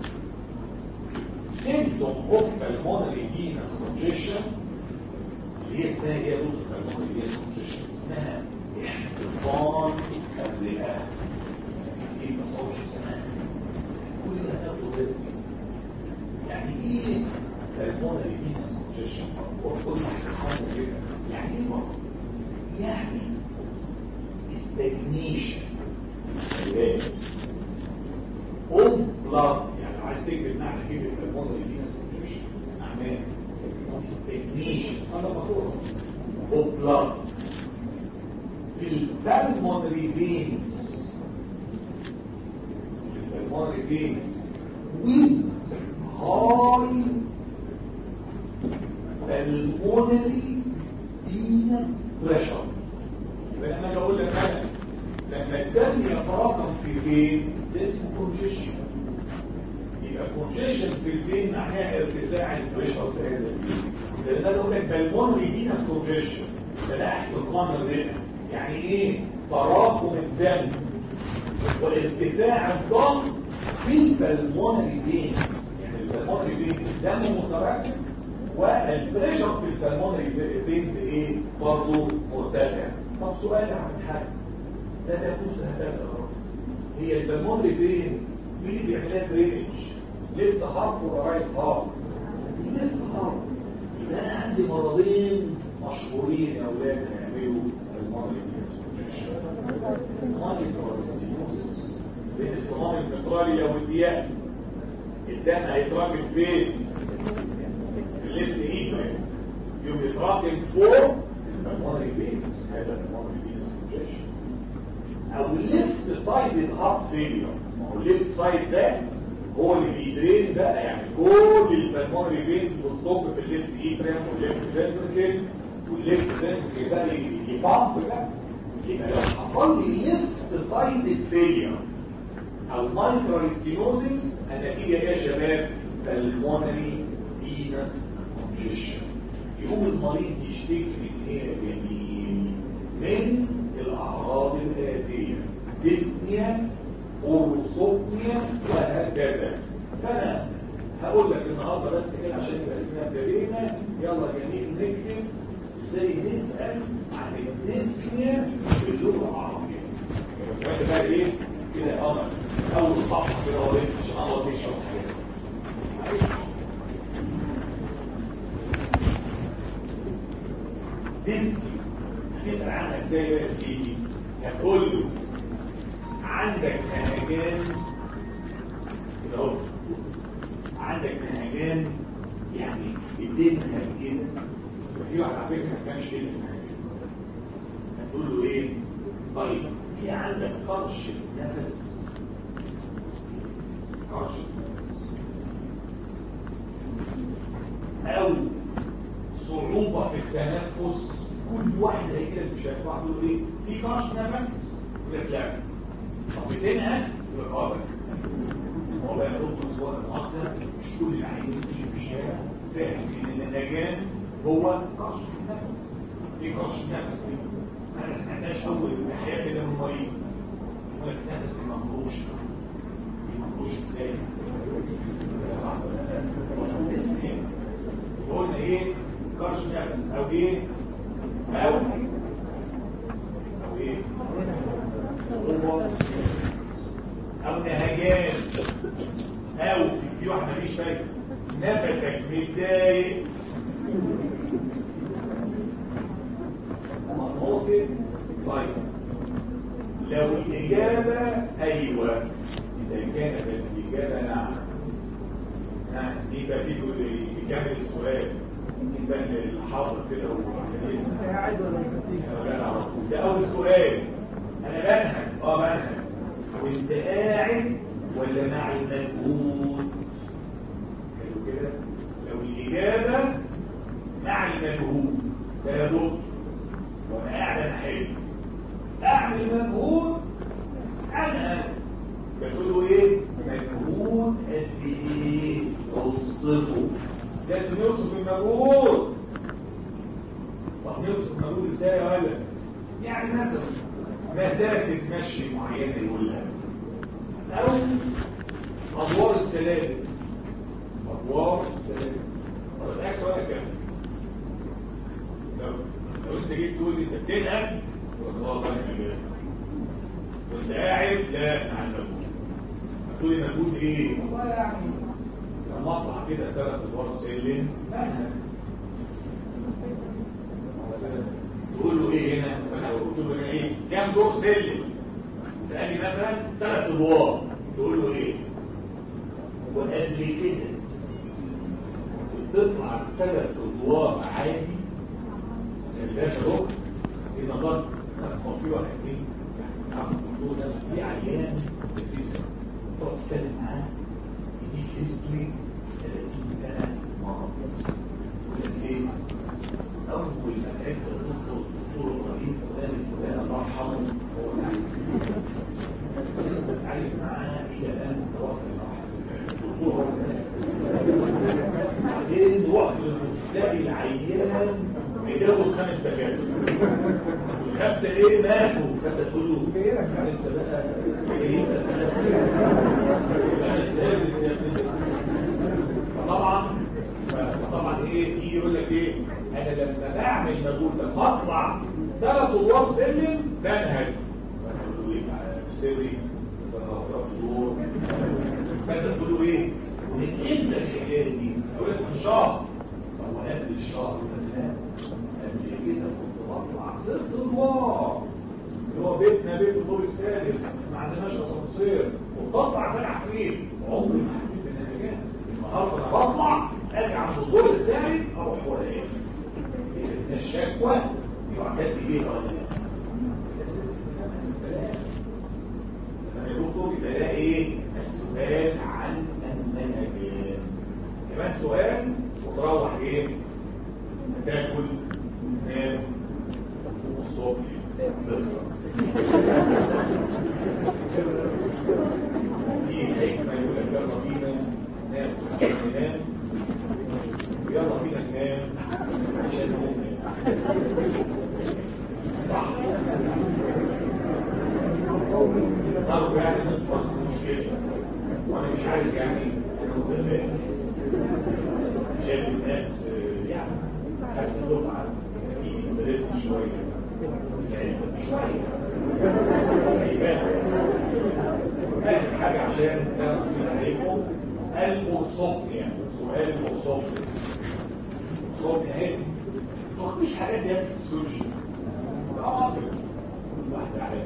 symptom of pulmonary venous congestion هي اسمها ايه يا دكتور اللي هي اسمها احتضان الرئه ايه ما صورش سنه كل ده هتاخده يعني ايه pulmonary venous congestion وقلنا يعني ايه مرض يعني stagnation of blood يعني عايز تكتب معنى كلمه pulmonary venous congestion معناه stagnation انا بقول of blood في البلمونري veins البلمونري veins with high pulmonary venous pressure يبقى انا اقول لك انا لما الدم يتراكم في الفين ده اسمه كونجيشن يبقى كونجيشن في الفين معناها ارتفاع البريشر في هذا الفين زي ما اقول لك بالمونري فينس كونجيشن ده تحت القمر هنا يعني ايه تراكم الدم وارتفاع الضغط في البلمونري فين يعني البلمونري فين الدم متراكم والبريشر في البلمونري فين ايه برضه مرتفع طب سؤال عن حد ده تفوز هدف هي البلمونري فين مين اللي بيعملها درينج ليفت هارت ولا رايت هارت ليفت هارت يبقى انا عندي مرضين مشهورين يا اولاد هيعملوا المرض بين الصمام المترالية والدياء الدم هيتراكم فين؟ في الليفت ايد يوم يتراكم فوق المرض فين؟ هذا المرض فين او الليفت سايد هارت فيلير ما هو الليفت سايد ده هو اللي بيدرين بقى يعني كل البلمونري فينز بتصب في الليفت ايتريم والليفت فنتركل والليفت فنتركل ده يبامب بقى يبقى لو حصل لي ليفت سايد فيلير او مايكرو ستينوزيس النتيجه ايه يا شباب بالمونري فينس كونجيشن يقوم المريض يشتكي من ايه يا جميل من الاعراض الاتيه ديسنيا اورثوبنيا وهكذا فانا هقول لك النهارده بس كده عشان يبقى اسمها ابتدينا يلا جميل نكتب ازاي نسال عن الديسنيا باللغه العربيه يبقى بقى ايه كده امر اول صفحه كده اهو عشان الله يشرح ديسني تسال عنها ازاي بقى يا سيدي هتقول له عندك نهجان كده اهو عندك نهجان يعني ايدينها كده في واحد على فكره ما كانش كده هتقول له ايه طيب في عندك قرش نفس قرش او صعوبة في التنفس كل واحدة هي كده مش هيطلع تقول ايه في قرش نفس يقول لك لا طب بتنهى يقول لك اه هو بقى دكتور صور المؤاخذة مش كل العيانين في الشارع فاهم ان النجان هو قرش نفس في قرش نفس انا ما سمعتهاش اول الحياه كده من مريض يقول لك نفس مفروش مفروش ازاي قلنا ايه كرش نفس او ايه او او ايه او نهجان او في واحده مفيش فايده نفسك متضايق هو كده طيب لو الإجابة أيوة إذا كانت الإجابة نعم نعم دي بقى فيه يكمل السؤال يبقى الحاضر كده هو
قاعد ولا مكتوب
ده أول سؤال أنا بنهج أه بنهج وأنت قاعد ولا مع المجهود حلو كده لو الإجابة مع المجهود ده يا دكتور وانا قاعد انا حلو اعمل مجهود انا بتقول له ايه مجهود قد ايه اوصفه لازم يوصف المجهود طب نوصف المجهود ازاي يا ولد يعني مثلا مسافه مشي معينه يقول لها او ادوار السلالم ادوار السلالم طب اسالك سؤال كمان لو جيت تقول لي انت بتنهج والله انا جاي كنت قاعد لا مع المجهود هتقول لي مجهود ايه؟ والله يعني لما اطلع كده ثلاث ادوار سلم بنهج تقول له ايه هنا انا بشوف هنا ايه كام دور سلم تلاقي مثلا ثلاث ادوار تقول له ايه وقبل كده تطلع ثلاث ادوار عادي الناس اهو في نظر هو في واحد اثنين يعني ده في عيان لذيذ تقعد تتكلم معاه يديك هيستوري 30 سنه مرض يقول لك ايه اول ما تعبت الدكتور الدكتور ابراهيم فلان الفلاني الله يرحمه هو عارف معاه الى الان توفى الدكتور هو بعدين وقت تلاقي العيان بيجاوب خمس دكاتره الخمسه ايه ماتوا فانت تقول له انت بقى ايه فطبعا فطبعا ايه يجي يقول لك ايه انا لما بعمل مجهود لما اطلع ثلاث ادوار سلم بنهج فانت تقول ايه سري فانت تقول له ايه من امتى الحكايه دي؟ يقول لك من شهر طب قبل الشهر ده قبل كده كنت بطلع ست ادوار اللي هو بيتنا بيت الدور السادس ما عندناش اسانسير وبطلع سبع فيه عمري ما حسيت بالنتيجات النهارده انا بطلع اجي عند الدور الثالث اروح ولا ايه؟ الشكوى يعتد بيها ولا لا؟ لما يقول يبقى ده ايه؟ السؤال عن المنهجين كمان سؤال وتروح ايه؟ تاكل تنام الصبح في حكمة يقول لك يلا بينا نام ننام يلا بينا ننام عشان ننام صح طب يعني نطبخ مشكلة وانا مش عارف يعني انا متفاهم شايف الناس يعني حاسس دفعة في مدرسة شوية يعني شوية آخر حاجة عشان ناخد عليكم المرصوبيا سؤال المرصوبيا المرصوبيا اهي ما تاخدوش حاجات دي في السوشيال اه واحد على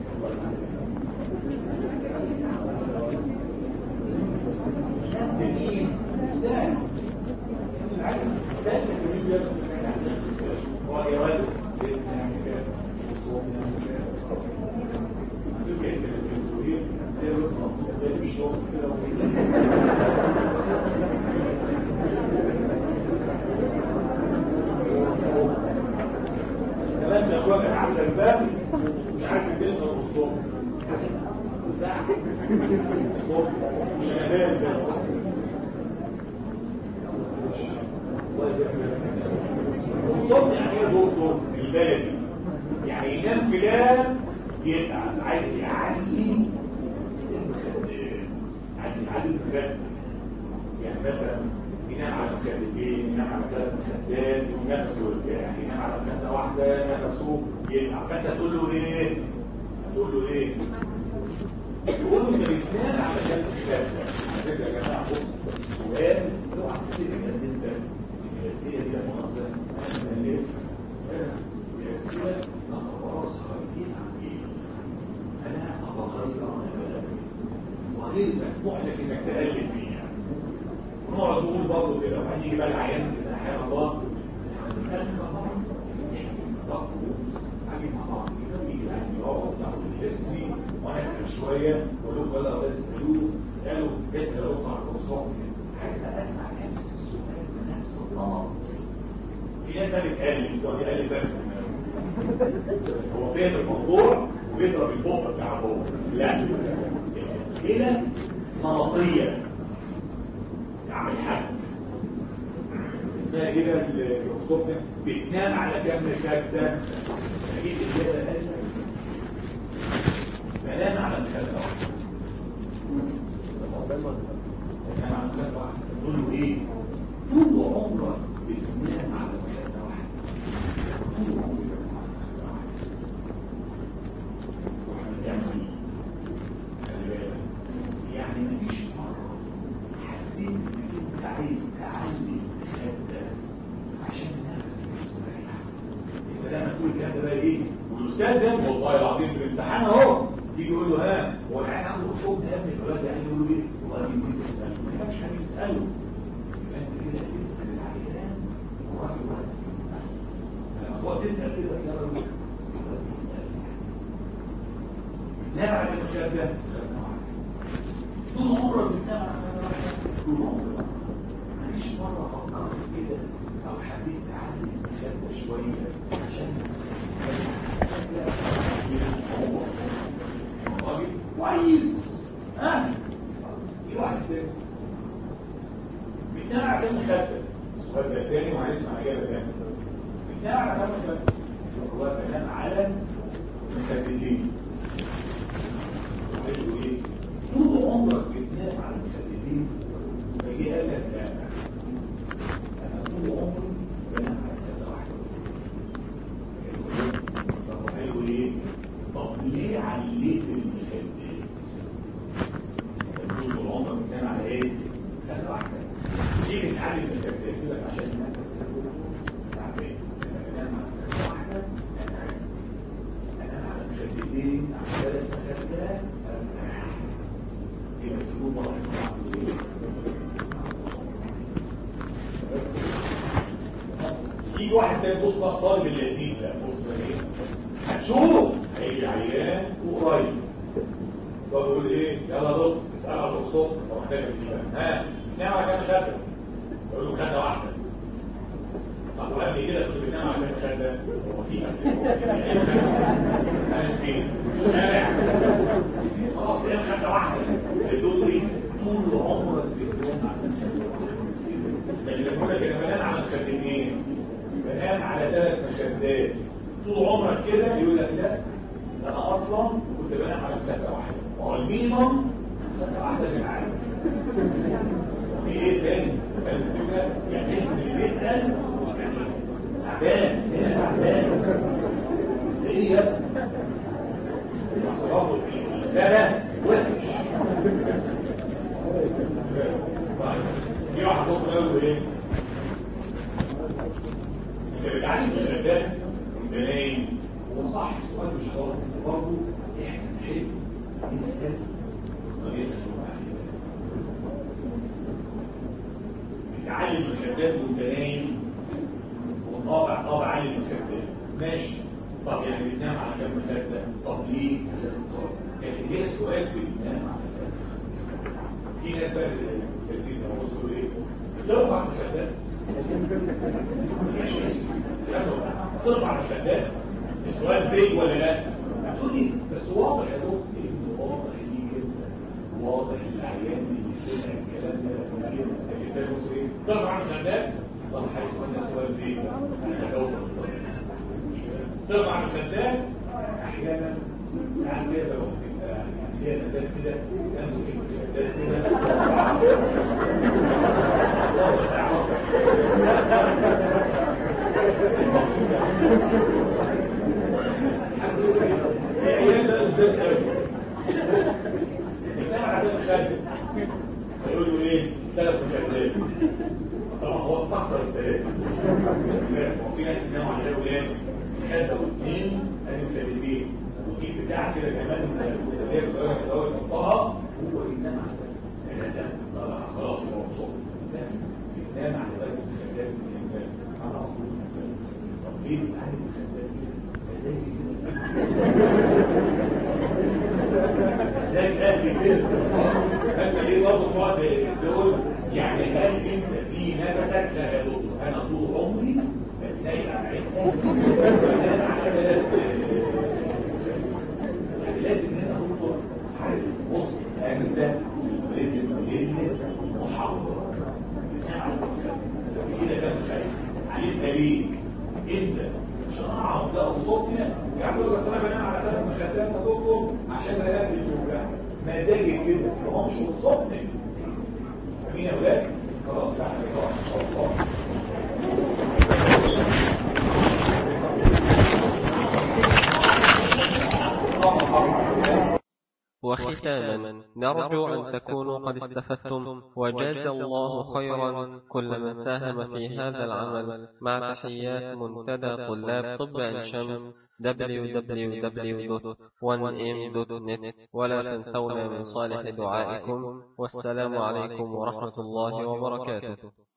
جميل سهل هو يرد كمان لو واقع على الباب مش عارف يشرب الصوت ساعة الصوت مش هنام بس الصوت يعني ايه دكتور البلدي يعني ينام فلان يتعب عايز يعلي عايز يعلي الخد يعني مثلا ينام على مخدتين ينام على ثلاث مخدات ونفسه يرتاح ينام على مخده واحده نفسه يتعب فانت تقول له ايه؟ هتقول له ايه؟ تقول له انت بتنام على ثلاث مخدات على فكره يا جماعه بص السؤال لو حسيت انك انت الاسئله دي مؤاخذه احنا ليه؟ الاسئله خلاص خارجين عن ايه؟ انا اتغير انا وغير مسموح لك انك تقلب فيها ونقعد نقول برضه كده وهنيجي بقى العيان سبحان الله الناس طبعا مش صف هاجي مع بعض كده ويجي العيان يقعد ناخد الهيستوري وانا اسال شويه واقول لهم بقى اولاد اسالوه اسالوا اسال رد على الكورسات عايز بقى اسمع نفس السؤال بنفس النمط في ناس بقى بتقلب هو بيقلب بقى هو فاهم الموضوع وبيضرب البوق بتاع هو لا الاسئله نمطيه يعمل حد اسمها ايه بقى الصبح بتنام على كام مخده اجيب الجبل بنام على مخده واحده بنام على مخده واحده تقول له ايه طول عمرك بتنام على مخده واحده طول عمرك كل الكلام ده بقى ايه والاستاذ ده والله العظيم في الامتحان اهو يجي يقول له ها هو العيان عنده خشوع ده يا ابني الولاد يعني يقول له ايه والله نسيت اساله ما كانش حد يساله يبقى انت كده تسال العيان والراجل واحد لما هو تسال كده تلاقي الراجل بيسال بتنام على المشهد ده طول عمرك بتنام على طول عمرك مفيش مره فكرت كده او حبيت تعلم المشهد ده شويه عشان راجل كويس ها في واحد تاني بيتنام على كام مخدة السؤال ده تاني وهنسمع اجابه تاني بيتنام على كام مخدة والله بينام على مخدتين قالوا ايه طول عمرك بتنام على المخدتين فجي قال لك لا انا طول عمري بنام على مخدة واحده طب قالوا ايه طب ليه عليت المخدات طول عمرك بتنام على ايه مخدة واحده ليه بتعلي المخدات يقول لك عشان النفس تعبان لما بنام على مخدة واحده انا انا على مخدتين على ثلاث مخدات ارتاح يبقى سيبوه بقى يجي واحد تاني بص بقى طالب اللذيذ ده بص بقى ايه هتشوف هيجي عيان وقريب بقول ايه يلا دكتور اسال على الصوت طب محتاج ايه ها نام على كام خده بقول له خده واحده طب وقبل كده كنت بتنام على كام خده هو في انا فين شارع اه بتنام خده واحده الدكتور ايه طول عمرك بتنام على اللي بقول لك انا بنام على مخدتين بنام على ثلاث مخدات طول عمرك كده يقول لك لا ده انا اصلا كنت بنام على مخده واحده وهو المينيمم مخده واحده في العالم في ايه تاني فاهم الفكره يعني اسم اللي بيسال يعني تعبان هنا تعبان ايه يا ابني اصابه في الغلا وحش في واحد بص قال له ايه انت بتعلم الغداء انت نايم هو صح السؤال مش غلط بس برضه احنا نحب نسال طريقه بتعلم الغداء وانت نايم وطابع طابع عالي المخدات ماشي طب يعني بتنام على كام مخده طب ليه لازم تقعد لكن هي السؤال بتنام على كام في ناس بقى لذيذه بص تقول ايه ترفع مخدات ترفع مخدات السؤال بيج ولا لا هتقول لي بس واضح يا دكتور إنه واضح ليك انت واضح العيان اللي سمع الكلام ده لكن ده بص ايه ترفع مخدات طب هيسالنا السؤال بيج انا هجاوب ترفع مخدات احيانا ساعات كده ببقى يعني ليا مزاج كده امسك المخدات كده العيال ده استاذ قوي الجامعه عندنا خالد هيقول له ايه ثلاث مخدات طبعا هو استكتر الثلاثه وفي ناس ناموا على الاولاد خده واثنين ادي مخدتين وفي بتاع كده كمان اللي هي صغيره كده هو يحطها هو ينام على ده خلاص هو مبسوط بينام على بالك المخدات من الانسان على طول طب ليه بتعالج المخدات ازاي ازاي قال كده انت ليه برضه تقعد تقول يعني هل انت في نفسك لا يا دكتور انا طول عمري بتلاقي على عدة بنام على ثلاث يعني لازم هنا دكتور عارف بص انت لازم يلمس محاضر كده كان خايف عليه دليل انت عشان اعرف ده وصوتنا يعني بس انا بنام على ثلاث مخدات يا دكتور عشان الاقي الوجع مزاجي كده هو مش وصوتنا فاهمين يا ولاد خلاص بقى ان شاء الله
وختاما نرجو أن تكونوا قد استفدتم وجزى الله خيرا كل من ساهم في هذا العمل مع تحيات منتدى طلاب طب عين شمس www.1m.net ولا تنسونا من صالح دعائكم والسلام عليكم ورحمة الله وبركاته